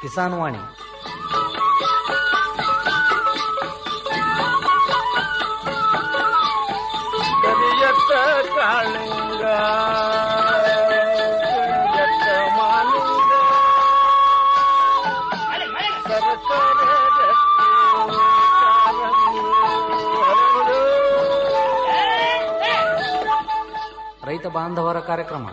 ಕಿಸಾನ್ ವಾಣಿ ಕರಿಯತ್ತ ಕಾಳಿಂಗ ಕರಿಯತ್ತ ಮಾಲಿಂಗ ಸರಸರ ರಕ್ತಿ ಕಾರಂಗಿ ಹರಡು. ರೈತ ಬಾಂಧವರ ಕಾರ್ಯಕ್ರಮ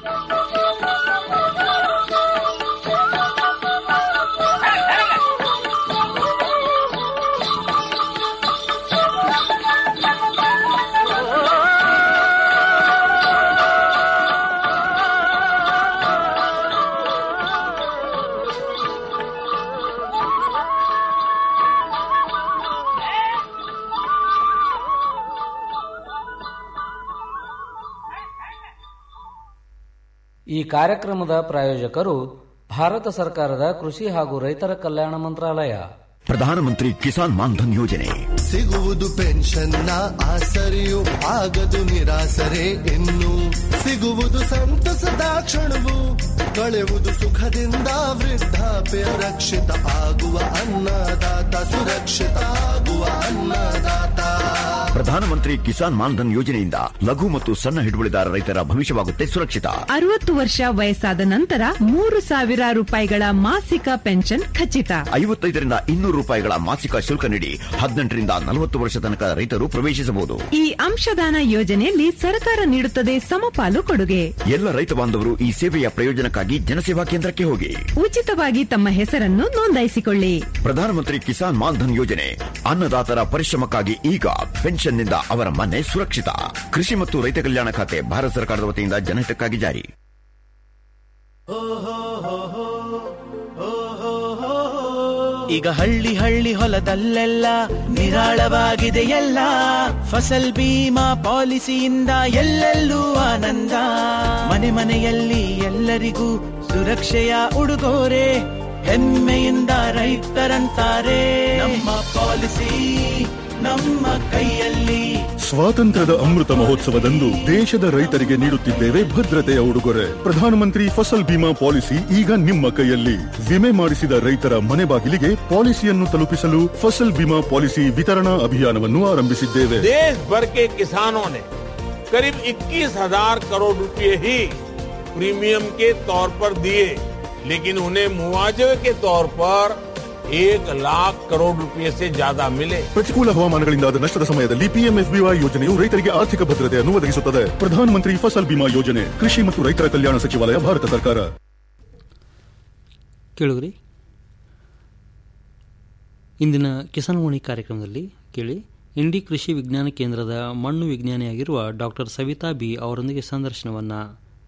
ಈ ಕಾರ್ಯಕ್ರಮದ ಪ್ರಾಯೋಜಕರು ಭಾರತ ಸರ್ಕಾರದ ಕೃಷಿ ಹಾಗೂ ರೈತರ ಕಲ್ಯಾಣ ಮಂತ್ರಾಲಯ ಪ್ರಧಾನಮಂತ್ರಿ ಕಿಸಾನ್ ಮಾನ್ಧನ್ ಯೋಜನೆ ಸಿಗುವುದು ಪೆನ್ಷನ್ನ ಆಸರೆಯು ಆಗದು ನಿರಾಸರೆ ಇನ್ನು ಸಿಗುವುದು ಸಂತಸದ ಕ್ಷಣವು ಕಳೆಯುವುದು ಸುಖದಿಂದ ವೃದ್ಧಾಪ್ಯ ರಕ್ಷಿತ ಆಗುವ ಅನ್ನದಾತ ಸುರಕ್ಷಿತ ಆಗುವ ಅನ್ನದಾತ ಪ್ರಧಾನಮಂತ್ರಿ ಕಿಸಾನ್ ಮಾನ್ಧನ್ ಯೋಜನೆಯಿಂದ ಲಘು ಮತ್ತು ಸಣ್ಣ ಹಿಡುವಳಿದಾರ ರೈತರ ಭವಿಷ್ಯವಾಗುತ್ತೆ ಸುರಕ್ಷಿತ ಅರವತ್ತು ವರ್ಷ ವಯಸ್ಸಾದ ನಂತರ ಮೂರು ಸಾವಿರ ರೂಪಾಯಿಗಳ ಮಾಸಿಕ ಪೆನ್ಷನ್ ಖಚಿತ ಐವತ್ತೈದರಿಂದ ಇನ್ನೂರು ರೂಪಾಯಿಗಳ ಮಾಸಿಕ ಶುಲ್ಕ ನೀಡಿ ಹದಿನೆಂಟರಿಂದ ನಲವತ್ತು ವರ್ಷ ತನಕ ರೈತರು ಪ್ರವೇಶಿಸಬಹುದು ಈ ಅಂಶದಾನ ಯೋಜನೆಯಲ್ಲಿ ಸರ್ಕಾರ ನೀಡುತ್ತದೆ ಸಮಪಾಲು ಕೊಡುಗೆ ಎಲ್ಲ ರೈತ ಬಾಂಧವರು ಈ ಸೇವೆಯ ಪ್ರಯೋಜನಕ್ಕಾಗಿ ಜನಸೇವಾ ಕೇಂದ್ರಕ್ಕೆ ಹೋಗಿ ಉಚಿತವಾಗಿ ತಮ್ಮ ಹೆಸರನ್ನು ನೋಂದಾಯಿಸಿಕೊಳ್ಳಿ ಪ್ರಧಾನಮಂತ್ರಿ ಕಿಸಾನ್ ಮಾನ್ಧನ್ ಯೋಜನೆ ಅನ್ನದಾತರ ಪರಿಶ್ರಮಕ್ಕಾಗಿ ಈಗ ಪೆನ್ಷನ್ನಿಂದ ಅವರ ಮನೆ ಸುರಕ್ಷಿತ ಕೃಷಿ ಮತ್ತು ರೈತ ಕಲ್ಯಾಣ ಖಾತೆ ಭಾರತ ಸರ್ಕಾರದ ವತಿಯಿಂದ ಜನಹಿತಕ್ಕಾಗಿ ಜಾರಿ ಈಗ ಹಳ್ಳಿ ಹಳ್ಳಿ ಹೊಲದಲ್ಲೆಲ್ಲ ನಿರಾಳವಾಗಿದೆ ಎಲ್ಲ ಫಸಲ್ ಬೀಮಾ ಪಾಲಿಸಿಯಿಂದ ಎಲ್ಲೆಲ್ಲೂ ಆನಂದ ಮನೆ ಮನೆಯಲ್ಲಿ ಎಲ್ಲರಿಗೂ ಸುರಕ್ಷೆಯ ಉಡುಗೊರೆ ಹೆಮ್ಮೆಯಿಂದ ರೈತರಂತಾರೆ ನಮ್ಮ ಪಾಲಿಸಿ ನಮ್ಮ ಕೈಯಲ್ಲಿ ಸ್ವಾತಂತ್ರ್ಯದ ಅಮೃತ ಮಹೋತ್ಸವದಂದು ದೇಶದ ರೈತರಿಗೆ ನೀಡುತ್ತಿದ್ದೇವೆ ಭದ್ರತೆಯ ಉಡುಗೊರೆ ಪ್ರಧಾನಮಂತ್ರಿ ಫಸಲ್ ಬಿಮಾ ಪಾಲಿಸಿ ಈಗ ನಿಮ್ಮ ಕೈಯಲ್ಲಿ ವಿಮೆ ಮಾಡಿಸಿದ ರೈತರ ಮನೆ ಬಾಗಿಲಿಗೆ ಪಾಲಿಸಿಯನ್ನು ತಲುಪಿಸಲು ಫಸಲ್ ಬಿಮಾ ಪಾಲಿಸಿ ವಿತರಣಾ ಅಭಿಯಾನವನ್ನು ಆರಂಭಿಸಿದ್ದೇವೆ देश भर के किसानों ने करीब 21,000 करोड़ रुपए ही प्रीमियम के तौर पर दिए लेकिन उन्हें मुआवजे के तौर पर एक लाख करोड़ रुपए से ज्यादा मिले ಪ್ರತಿಕೂಲ ಹವಾಮಾನಗಳಿಂದಾದ ನಷ್ಟದ ಸಮಯದಲ್ಲಿ ಪಿಎಂಎಫ್ಬಿವೈ ಯೋಜನೆಯು ರೈತರಿಗೆ ಆರ್ಥಿಕ ಭದ್ರತೆಯನ್ನು ಒದಗಿಸುತ್ತದೆ ಪ್ರಧಾನಮಂತ್ರಿ ಫಸಲ್ ಬಿಮಾ ಯೋಜನೆ ಕೃಷಿ ಮತ್ತು ರೈತರ ಕಲ್ಯಾಣ ಸಚಿವಾಲಯ ಭಾರತ ಸರ್ಕಾರ ಕೇಳುಗ್ರಿ ಇಂದಿನ ಕಿಸಾನ್ ವಾಣಿ ಕಾರ್ಯಕ್ರಮದಲ್ಲಿ ಕೇಳಿ ಇಂಡಿ ಕೃಷಿ ವಿಜ್ಞಾನ ಕೇಂದ್ರದ ಮಣ್ಣು ವಿಜ್ಞಾನಿಯಾಗಿರುವ ಡಾಕ್ಟರ್ ಸವಿತಾ ಬಿ ಅವರೊಂದಿಗೆ ಸಂದರ್ಶನವನ್ನು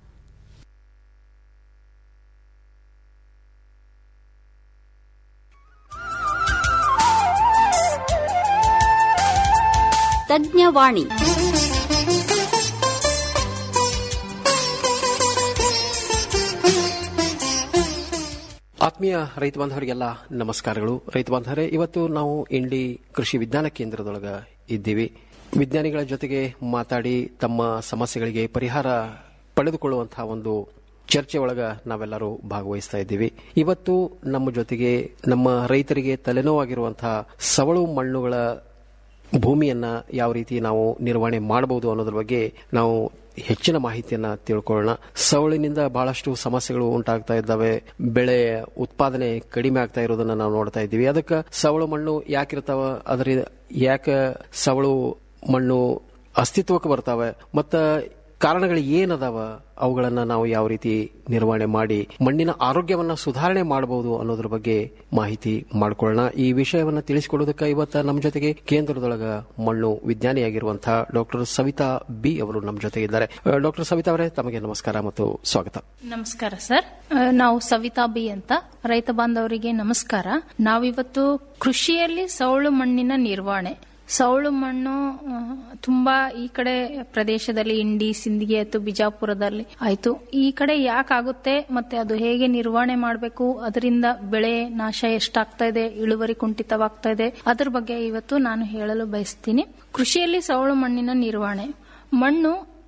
ತಜ್ಞವಾಣಿ ಆತ್ಮೀಯ ರೈತ ಬಾಂಧವರಿಗೆಲ್ಲ ನಮಸ್ಕಾರಗಳು ರೈತ ಬಾಂಧವರೇ ಇವತ್ತು ನಾವು ಇಂಡಿ ಕೃಷಿ ವಿಜ್ಞಾನ ಕೇಂದ್ರದೊಳಗ ಇದ್ದೀವಿ ವಿಜ್ಞಾನಿಗಳ ಜೊತೆಗೆ ಮಾತಾಡಿ ತಮ್ಮ ಸಮಸ್ಯೆಗಳಿಗೆ ಪರಿಹಾರ ಪಡೆದುಕೊಳ್ಳುವಂತಹ ಒಂದು ಚರ್ಚೆ ಒಳಗ ನಾವೆಲ್ಲರೂ ಭಾಗವಹಿಸ್ತಾ ಇದ್ದೀವಿ ಇವತ್ತು ನಮ್ಮ ಜೊತೆಗೆ ನಮ್ಮ ರೈತರಿಗೆ ತಲೆನೋವಾಗಿರುವಂತಹ ಸವಳು ಮಣ್ಣುಗಳ ಭೂಮಿಯನ್ನ ಯಾವ ರೀತಿ ನಾವು ನಿರ್ವಹಣೆ ಮಾಡಬಹುದು ಅನ್ನೋದ್ರ ಬಗ್ಗೆ ನಾವು ಹೆಚ್ಚಿನ ಮಾಹಿತಿಯನ್ನ ತಿಳ್ಕೊಳ್ಳೋಣ ಸವಳಿನಿಂದ ಬಹಳಷ್ಟು ಸಮಸ್ಯೆಗಳು ಉಂಟಾಗ್ತಾ ಇದ್ದಾವೆ ಬೆಳೆ ಉತ್ಪಾದನೆ ಕಡಿಮೆ ಆಗ್ತಾ ಇರೋದನ್ನ ನಾವು ನೋಡ್ತಾ ಇದ್ದೀವಿ ಅದಕ್ಕೆ ಸವಳು ಮಣ್ಣು ಯಾಕಿರ್ತಾವ ಅದರ ಯಾಕೆ ಸವಳು ಮಣ್ಣು ಅಸ್ತಿತ್ವಕ್ಕೆ ಬರ್ತಾವೆ ಮತ್ತ ಕಾರಣಗಳು ಏನದಾವ ಅವುಗಳನ್ನ ನಾವು ಯಾವ ರೀತಿ ನಿರ್ವಹಣೆ ಮಾಡಿ ಮಣ್ಣಿನ ಆರೋಗ್ಯವನ್ನ ಸುಧಾರಣೆ ಮಾಡಬಹುದು ಅನ್ನೋದ್ರ ಬಗ್ಗೆ ಮಾಹಿತಿ ಮಾಡಿಕೊಳ್ಳೋಣ ಈ ವಿಷಯವನ್ನ ತಿಳಿಸಿಕೊಡೋದಕ್ಕೆ ಇವತ್ತ ನಮ್ಮ ಜೊತೆಗೆ ಕೇಂದ್ರದೊಳಗ ಮಣ್ಣು ವಿಜ್ಞಾನಿಯಾಗಿರುವಂತಹ ಡಾಕ್ಟರ್ ಸವಿತಾ ಬಿ ಅವರು ನಮ್ಮ ಜೊತೆಗೆ ಇದ್ದಾರೆ ಡಾಕ್ಟರ್ ಸವಿತಾ ಅವರೇ ತಮಗೆ ನಮಸ್ಕಾರ ಮತ್ತು ಸ್ವಾಗತ ನಮಸ್ಕಾರ ಸರ್ ಆ, ನಾವು ಸವಿತಾ ಬಿ ಅಂತ ರೈತ ಬಾಂಧವರಿಗೆ ನಮಸ್ಕಾರ ನಾವಿವತ್ತು ಕೃಷಿಯಲ್ಲಿ ಸೌಳು ಮಣ್ಣಿನ ನಿರ್ವಹಣೆ ಸೌಳು ಮಣ್ಣು ಆ, ತುಂಬಾ ಈ ಕಡೆ ಪ್ರದೇಶದಲ್ಲಿ ಇಂಡಿ ಸಿಂದಗಿ ಆಯ್ತು ಬಿಜಾಪುರದಲ್ಲಿ ಆಯ್ತು ಈ ಕಡೆ ಯಾಕಾಗುತ್ತೆ ಮತ್ತೆ ಅದು ಹೇಗೆ ನಿರ್ವಹಣೆ ಮಾಡಬೇಕು ಅದರಿಂದ ಬೆಳೆ ನಾಶ ಎಷ್ಟಾಗ್ತಾ ಇದೆ ಇಳುವರಿ ಕುಂಠಿತವಾಗ್ತಾ ಇದೆ ಅದ್ರ ಬಗ್ಗೆ ಇವತ್ತು ನಾನು ಹೇಳಲು ಬಯಸ್ತೀನಿ ಕೃಷಿಯಲ್ಲಿ ಸೌಳು ಮಣ್ಣಿನ ನಿರ್ವಹಣೆ ಮಣ್ಣು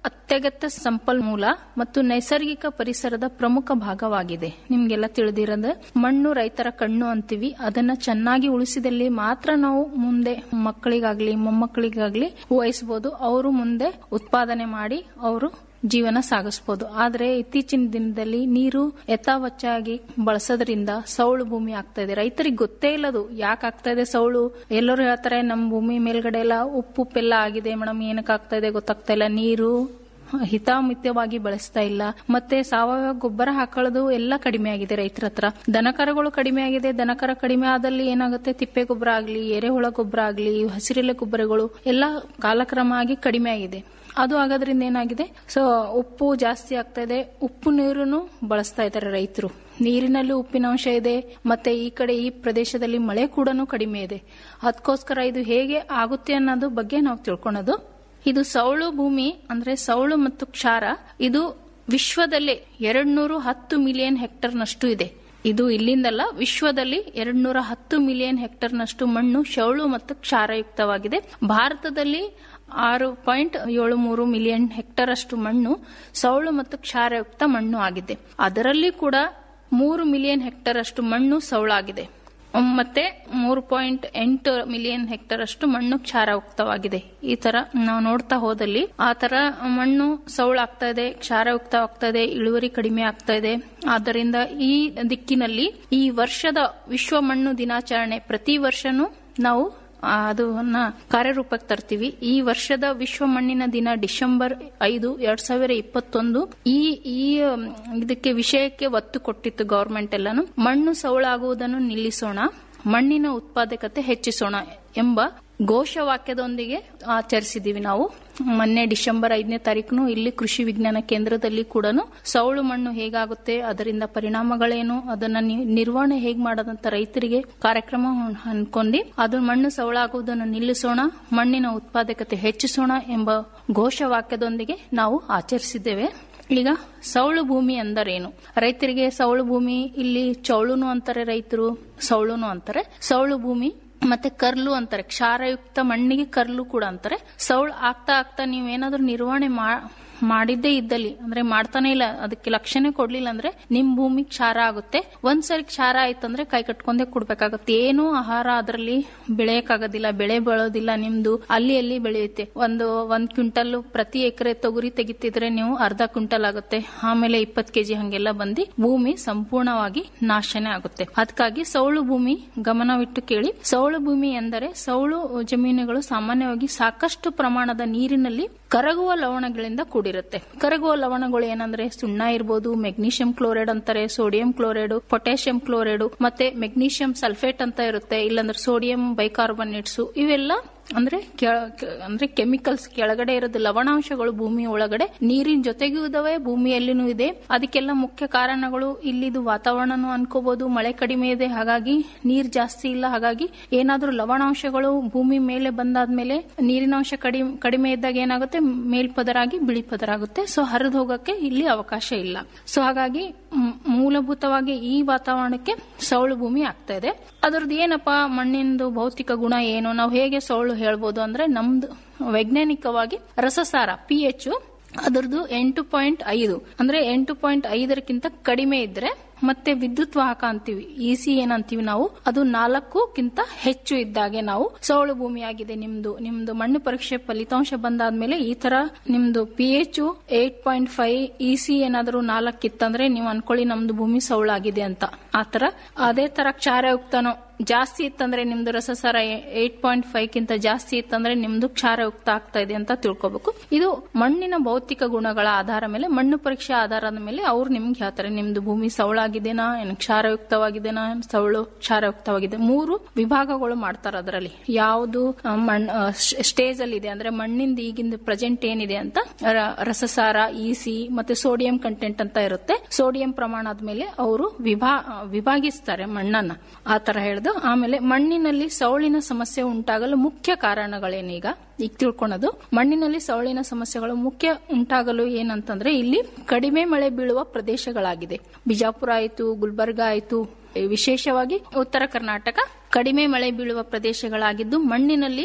ಅತ್ಯಗತ್ಯ ಸಂಪನ್ಮೂಲ ಮತ್ತು ನೈಸರ್ಗಿಕ ಪರಿಸರದ ಪ್ರಮುಖ ಭಾಗವಾಗಿದೆ ನಿಮ್ಗೆಲ್ಲ ತಿಳಿದಿರೋದು ಮಣ್ಣು ರೈತರ ಕಣ್ಣು ಅಂತೀವಿ ಅದನ್ನ ಚೆನ್ನಾಗಿ ಉಳಿಸಿದಲ್ಲಿ ಮಾತ್ರ ನಾವು ಮುಂದೆ ಮಕ್ಕಳಿಗಾಗ್ಲಿ ಮೊಮ್ಮಕ್ಕಳಿಗಾಗ್ಲಿ ವಹಿಸಬಹುದು ಅವರು ಮುಂದೆ ಉತ್ಪಾದನೆ ಮಾಡಿ ಅವರು ಜೀವನ ಸಾಗಿಸಬಹುದು ಆದ್ರೆ ಇತ್ತೀಚಿನ ದಿನದಲ್ಲಿ ನೀರು ಯಥಾವಚ್ಚಾಗಿ ಬಳಸೋದ್ರಿಂದ ಸೌಳು ಭೂಮಿ ಆಗ್ತಾ ಇದೆ ರೈತರಿಗೆ ಗೊತ್ತೇ ಇಲ್ಲದು ಯಾಕೆ ಆಗ್ತಾ ಇದೆ ಸೌಳು ಎಲ್ಲರೂ ಹೇಳ್ತಾರೆ ನಮ್ಮ ಭೂಮಿ ಮೇಲ್ಗಡೆ ಎಲ್ಲ ಉಪ್ಪು ಉಪ್ಪೆಲ್ಲ ಆಗಿದೆ ಮೇಡಮ್ ಏನಕ್ಕೆ ಆಗ್ತಾ ಇದೆ ಗೊತ್ತಾಗ್ತಾ ಇಲ್ಲ ನೀರು ಹಿತಾಮಿತವಾಗಿ ಬಳಸ್ತಾ ಇಲ್ಲ ಮತ್ತೆ ಸಾವಯವ ಗೊಬ್ಬರ ಹಾಕೊಳ್ಳೋದು ಎಲ್ಲ ಕಡಿಮೆ ಆಗಿದೆ ರೈತರ ಹತ್ರ ದನಕರಗಳು ಕಡಿಮೆ ಆಗಿದೆ ದನಕರ ಕಡಿಮೆ ಆದಲ್ಲಿ ಏನಾಗುತ್ತೆ ತಿಪ್ಪೆ ಗೊಬ್ಬರ ಆಗ್ಲಿ ಎರೆಹುಳ ಗೊಬ್ಬರ ಆಗ್ಲಿ ಹಸಿರೆಲೆ ಗೊಬ್ಬರಗಳು ಎಲ್ಲ ಕಾಲಕ್ರಮ ಆಗಿ ಕಡಿಮೆ ಆಗಿದೆ ಅದು ಆಗೋದ್ರಿಂದ ಏನಾಗಿದೆ ಸೊ ಉಪ್ಪು ಜಾಸ್ತಿ ಆಗ್ತಾ ಇದೆ ಉಪ್ಪು ನೀರನ್ನು ಬಳಸ್ತಾ ಇದ್ದಾರೆ ರೈತರು ನೀರಿನಲ್ಲಿ ಉಪ್ಪಿನಾಂಶ ಇದೆ ಮತ್ತೆ ಈ ಕಡೆ ಈ ಪ್ರದೇಶದಲ್ಲಿ ಮಳೆ ಕೂಡ ಕಡಿಮೆ ಇದೆ ಅದಕ್ಕೋಸ್ಕರ ಇದು ಹೇಗೆ ಆಗುತ್ತೆ ಅನ್ನೋದು ಬಗ್ಗೆ ನಾವು ತಿಳ್ಕೊಳೋದು ಇದು ಸೌಳು ಭೂಮಿ ಅಂದ್ರೆ ಸೌಳು ಮತ್ತು ಕ್ಷಾರ ಇದು ವಿಶ್ವದಲ್ಲೇ ಎರಡ್ನೂರು ಹತ್ತು ಮಿಲಿಯನ್ ಹೆಕ್ಟರ್ನಷ್ಟು ಇದೆ ಇದು ಇಲ್ಲಿಂದಲ್ಲ ವಿಶ್ವದಲ್ಲಿ ಎರಡ್ನೂರ ಹತ್ತು ಮಿಲಿಯನ್ ಹೆಕ್ಟರ್ನಷ್ಟು ಮಣ್ಣು ಶೌಳು ಮತ್ತು ಕ್ಷಾರಯುಕ್ತವಾಗಿದೆ ಭಾರತದಲ್ಲಿ ಆರು ಪಾಯಿಂಟ್ ಏಳು ಮೂರು ಮಿಲಿಯನ್ ಹೆಕ್ಟರ್ ಅಷ್ಟು ಮಣ್ಣು ಸೌಳು ಮತ್ತು ಕ್ಷಾರಯುಕ್ತ ಮಣ್ಣು ಆಗಿದೆ ಅದರಲ್ಲಿ ಕೂಡ ಮೂರು ಮಿಲಿಯನ್ ಹೆಕ್ಟರ್ ಅಷ್ಟು ಮಣ್ಣು ಸೌಳಾಗಿದೆ ಮತ್ತೆ ಮೂರು ಪಾಯಿಂಟ್ ಎಂಟು ಮಿಲಿಯನ್ ಹೆಕ್ಟರ್ ಅಷ್ಟು ಮಣ್ಣು ಕ್ಷಾರಯುಕ್ತವಾಗಿದೆ ಈ ತರ ನಾವು ನೋಡ್ತಾ ಹೋದಲ್ಲಿ ಆ ತರ ಮಣ್ಣು ಸೌಳಾಗ್ತಾ ಇದೆ ಕ್ಷಾರಯುಕ್ತ ಆಗ್ತಾ ಇದೆ ಇಳುವರಿ ಕಡಿಮೆ ಆಗ್ತಾ ಇದೆ ಆದ್ದರಿಂದ ಈ ದಿಕ್ಕಿನಲ್ಲಿ ಈ ವರ್ಷದ ವಿಶ್ವ ಮಣ್ಣು ದಿನಾಚರಣೆ ಪ್ರತಿ ವರ್ಷನೂ ನಾವು ಅದನ್ನ ಕಾರ್ಯರೂಪಕ್ಕೆ ತರ್ತೀವಿ ಈ ವರ್ಷದ ವಿಶ್ವ ಮಣ್ಣಿನ ದಿನ ಡಿಸೆಂಬರ್ ಐದು ಎರಡ್ ಸಾವಿರ ಇಪ್ಪತ್ತೊಂದು ಈ ಈ ಇದಕ್ಕೆ ವಿಷಯಕ್ಕೆ ಒತ್ತು ಕೊಟ್ಟಿತ್ತು ಗವರ್ಮೆಂಟ್ ಎಲ್ಲಾನು ಮಣ್ಣು ಸೌಳಾಗುವುದನ್ನು ನಿಲ್ಲಿಸೋಣ ಮಣ್ಣಿನ ಉತ್ಪಾದಕತೆ ಹೆಚ್ಚಿಸೋಣ ಎಂಬ ಘೋಷವಾಕ್ಯದೊಂದಿಗೆ ಆಚರಿಸಿದೀವಿ ನಾವು ಮೊನ್ನೆ ಡಿಸೆಂಬರ್ ಐದನೇ ತಾರೀಕು ಇಲ್ಲಿ ಕೃಷಿ ವಿಜ್ಞಾನ ಕೇಂದ್ರದಲ್ಲಿ ಕೂಡ ಸೌಳು ಮಣ್ಣು ಹೇಗಾಗುತ್ತೆ ಅದರಿಂದ ಪರಿಣಾಮಗಳೇನು ಅದನ್ನ ನಿರ್ವಹಣೆ ಹೇಗ್ ಮಾಡೋದಂತ ರೈತರಿಗೆ ಕಾರ್ಯಕ್ರಮ ಅನ್ಕೊಂಡಿ ಅದು ಮಣ್ಣು ಸೌಳಾಗುವುದನ್ನು ನಿಲ್ಲಿಸೋಣ ಮಣ್ಣಿನ ಉತ್ಪಾದಕತೆ ಹೆಚ್ಚಿಸೋಣ ಎಂಬ ಘೋಷವಾಕ್ಯದೊಂದಿಗೆ ನಾವು ಆಚರಿಸಿದ್ದೇವೆ ಈಗ ಸೌಳು ಭೂಮಿ ಅಂದರೇನು ರೈತರಿಗೆ ಸೌಳು ಭೂಮಿ ಇಲ್ಲಿ ಚೌಳುನು ಅಂತಾರೆ ರೈತರು ಸೌಳುನು ಅಂತಾರೆ ಸೌಳು ಭೂಮಿ ಮತ್ತೆ ಕರ್ಲು ಅಂತಾರೆ ಕ್ಷಾರಯುಕ್ತ ಮಣ್ಣಿಗೆ ಕರ್ಲು ಕೂಡ ಅಂತಾರೆ ಸೌಳು ಆಗ್ತಾ ಆಗ್ತಾ ನೀವೇನಾದ್ರೂ ನಿರ್ವಹಣೆ ಮಾಡಿದ್ದೇ ಇದ್ದಲ್ಲಿ ಅಂದ್ರೆ ಮಾಡ್ತಾನೆ ಇಲ್ಲ ಅದಕ್ಕೆ ಲಕ್ಷಣೆ ಕೊಡ್ಲಿಲ್ಲ ಅಂದ್ರೆ ನಿಮ್ ಭೂಮಿ ಕ್ಷಾರ ಆಗುತ್ತೆ ಒಂದ್ಸರಿ ಕ್ಷಾರ ಆಯ್ತಂದ್ರೆ ಕೈ ಕಟ್ಕೊಂಡೇ ಕೊಡ್ಬೇಕಾಗತ್ತೆ ಏನು ಆಹಾರ ಅದರಲ್ಲಿ ಬೆಳೆಯಕ್ಕಾಗೋದಿಲ್ಲ ಬೆಳೆ ಬೆಳೋದಿಲ್ಲ ನಿಮ್ದು ಅಲ್ಲಿ ಅಲ್ಲಿ ಬೆಳೆಯುತ್ತೆ ಒಂದು ಒಂದ್ ಕ್ವಿಂಟಲ್ ಪ್ರತಿ ಎಕರೆ ತೊಗರಿ ತೆಗಿತಿದ್ರೆ ನೀವು ಅರ್ಧ ಕ್ವಿಂಟಲ್ ಆಗುತ್ತೆ ಆಮೇಲೆ ಇಪ್ಪತ್ ಕೆಜಿ ಹಂಗೆಲ್ಲ ಬಂದು ಭೂಮಿ ಸಂಪೂರ್ಣವಾಗಿ ನಾಶನೇ ಆಗುತ್ತೆ ಅದಕ್ಕಾಗಿ ಸೌಳು ಭೂಮಿ ಗಮನವಿಟ್ಟು ಕೇಳಿ ಸೌಳು ಭೂಮಿ ಎಂದರೆ ಸೌಳು ಜಮೀನುಗಳು ಸಾಮಾನ್ಯವಾಗಿ ಸಾಕಷ್ಟು ಪ್ರಮಾಣದ ನೀರಿನಲ್ಲಿ ಕರಗುವ ಲವಣಗಳಿಂದ ಕೂಡಿರುತ್ತೆ ಕರಗುವ ಲವಣಗಳು ಏನಂದ್ರೆ ಸುಣ್ಣ ಇರ್ಬೋದು ಮೆಗ್ನೀಷಿಯಂ ಕ್ಲೋರೈಡ್ ಅಂತಾರೆ ಸೋಡಿಯಂ ಕ್ಲೋರೈಡ್ ಪೊಟ್ಯಾಷಿಯಂ ಕ್ಲೋರೈಡ್ ಮತ್ತೆ ಮೆಗ್ನೀಷಿಯಂ ಸಲ್ಫೇಟ್ ಅಂತ ಇರುತ್ತೆ ಇಲ್ಲಾಂದ್ರೆ ಸೋಡಿಯಂ ಬೈಕಾರ್ಬನೇಟ್ಸ್ ಇವೆಲ್ಲ ಅಂದ್ರೆ ಅಂದ್ರೆ ಕೆಮಿಕಲ್ಸ್ ಕೆಳಗಡೆ ಇರೋದು ಲವಣಾಂಶಗಳು ಭೂಮಿ ಒಳಗಡೆ ನೀರಿನ ಜೊತೆಗೂ ಇದಾವೆ ಭೂಮಿಯಲ್ಲಿನೂ ಇದೆ ಅದಕ್ಕೆಲ್ಲ ಮುಖ್ಯ ಕಾರಣಗಳು ಇಲ್ಲಿದು ವಾತಾವರಣನೂ ಅನ್ಕೋಬಹುದು ಮಳೆ ಕಡಿಮೆ ಇದೆ ಹಾಗಾಗಿ ನೀರ್ ಜಾಸ್ತಿ ಇಲ್ಲ ಹಾಗಾಗಿ ಏನಾದ್ರೂ ಲವಣಾಂಶಗಳು ಭೂಮಿ ಮೇಲೆ ಬಂದಾದ್ಮೇಲೆ ನೀರಿನಾಂಶ ಕಡಿಮೆ ಕಡಿಮೆ ಇದ್ದಾಗ ಏನಾಗುತ್ತೆ ಮೇಲ್ಪದರಾಗಿ ಬಿಳಿ ಪದರ ಆಗುತ್ತೆ ಸೊ ಹರಿದು ಹೋಗಕ್ಕೆ ಇಲ್ಲಿ ಅವಕಾಶ ಇಲ್ಲ ಸೊ ಹಾಗಾಗಿ ಮೂಲಭೂತವಾಗಿ ಈ ವಾತಾವರಣಕ್ಕೆ ಸೌಳು ಭೂಮಿ ಆಗ್ತಾ ಇದೆ ಅದ್ರದ್ದು ಏನಪ್ಪಾ ಮಣ್ಣಿಂದು ಭೌತಿಕ ಗುಣ ಏನು ನಾವು ಹೇಗೆ ಸೌಳು ಹೇಳ್ಬೋದು ಅಂದ್ರೆ ನಮ್ದು ವೈಜ್ಞಾನಿಕವಾಗಿ ರಸಸಾರ ಪಿ ಎಚ್ ಅದರದ್ದು ಎಂಟು ಪಾಯಿಂಟ್ ಐದು ಅಂದ್ರೆ ಎಂಟು ಪಾಯಿಂಟ್ ಐದರಕ್ಕಿಂತ ಕಡಿಮೆ ಇದ್ರೆ ಮತ್ತೆ ವಿದ್ಯುತ್ ವಾಹಕ ಅಂತೀವಿ ಇಸಿ ಏನಂತೀವಿ ನಾವು ಅದು ನಾಲ್ಕುಕ್ಕಿಂತ ಹೆಚ್ಚು ಇದ್ದಾಗೆ ನಾವು ಸೌಳು ಭೂಮಿ ಆಗಿದೆ ನಿಮ್ದು ನಿಮ್ದು ಮಣ್ಣು ಪರೀಕ್ಷೆ ಫಲಿತಾಂಶ ಬಂದಾದ್ಮೇಲೆ ಈ ತರ ನಿಮ್ದು P H eight point five EC ಏನಾದರೂ ನಾಲ್ಕಿತ್ತಂದ್ರೆ ನೀವು ಅನ್ಕೊಳ್ಳಿ ನಮ್ದು ಭೂಮಿ ಸೌಳಾಗಿದೆ ಅಂತ ಆತರ ಅದೇ ತರ ಕ್ಷಾರಯುಕ್ತನೋ ಜಾಸ್ತಿ ಇತ್ತಂದ್ರೆ ನಿಮ್ದು ರಸಸಾರ ಏಟ್ ಪಾಯಿಂಟ್ ಫೈವ್ ಕಿಂತ ಜಾಸ್ತಿ ಇತ್ತಂದ್ರೆ ನಿಮ್ದು ಕ್ಷಾರಯುಕ್ತ ಆಗ್ತಾ ಇದೆ ಅಂತ ತಿಳ್ಕೊಬೇಕು ಇದು ಮಣ್ಣಿನ ಭೌತಿಕ ಗುಣಗಳ ಆಧಾರ ಮೇಲೆ ಮಣ್ಣು ಪರೀಕ್ಷೆ ಆಧಾರದ ಮೇಲೆ ಅವ್ರು ನಿಮ್ಗೆ ಹೇಳ್ತಾರೆ ನಿಮ್ದು ಭೂಮಿ ಸೌಳಾಗಿದೆನಾ ಏನು ಕ್ಷಾರಯುಕ್ತವಾಗಿದೆನಾ ಸೌಳು ಕ್ಷಾರಯುಕ್ತವಾಗಿದೆ ಮೂರು ವಿಭಾಗಗಳು ಮಾಡ್ತಾರೆ ಅದರಲ್ಲಿ ಯಾವುದು ಮಣ್ ಸ್ಟೇಜ್ ಅಲ್ಲಿ ಇದೆ ಅಂದ್ರೆ ಮಣ್ಣಿಂದ ಈಗಿಂದ ಪ್ರೆಸೆಂಟ್ ಏನಿದೆ ಅಂತ ರಸಸಾರ ಇಸಿ ಮತ್ತೆ ಸೋಡಿಯಂ ಕಂಟೆಂಟ್ ಅಂತ ಇರುತ್ತೆ ಸೋಡಿಯಂ ಪ್ರಮಾಣದ ಮೇಲೆ ಅವರು ವಿಭಾ ವಿಭಾಗಿಸ್ತಾರೆ ಮಣ್ಣನ್ನ ಆ ತರ ಹೇಳಿದು ಆಮೇಲೆ ಮಣ್ಣಿನಲ್ಲಿ ಸೌಳಿನ ಸಮಸ್ಯೆ ಉಂಟಾಗಲು ಮುಖ್ಯ ಕಾರಣಗಳೇನೀಗ ಈಗ ತಿಳ್ಕೊಳೋದು ಮಣ್ಣಿನಲ್ಲಿ ಸೌಳಿನ ಸಮಸ್ಯೆಗಳು ಮುಖ್ಯ ಉಂಟಾಗಲು ಏನಂತಂದ್ರೆ ಇಲ್ಲಿ ಕಡಿಮೆ ಮಳೆ ಬೀಳುವ ಪ್ರದೇಶಗಳಾಗಿದೆ ಬಿಜಾಪುರ ಆಯ್ತು ಗುಲ್ಬರ್ಗ ಆಯ್ತು ವಿಶೇಷವಾಗಿ ಉತ್ತರ ಕರ್ನಾಟಕ ಕಡಿಮೆ ಮಳೆ ಬೀಳುವ ಪ್ರದೇಶಗಳಾಗಿದ್ದು ಮಣ್ಣಿನಲ್ಲಿ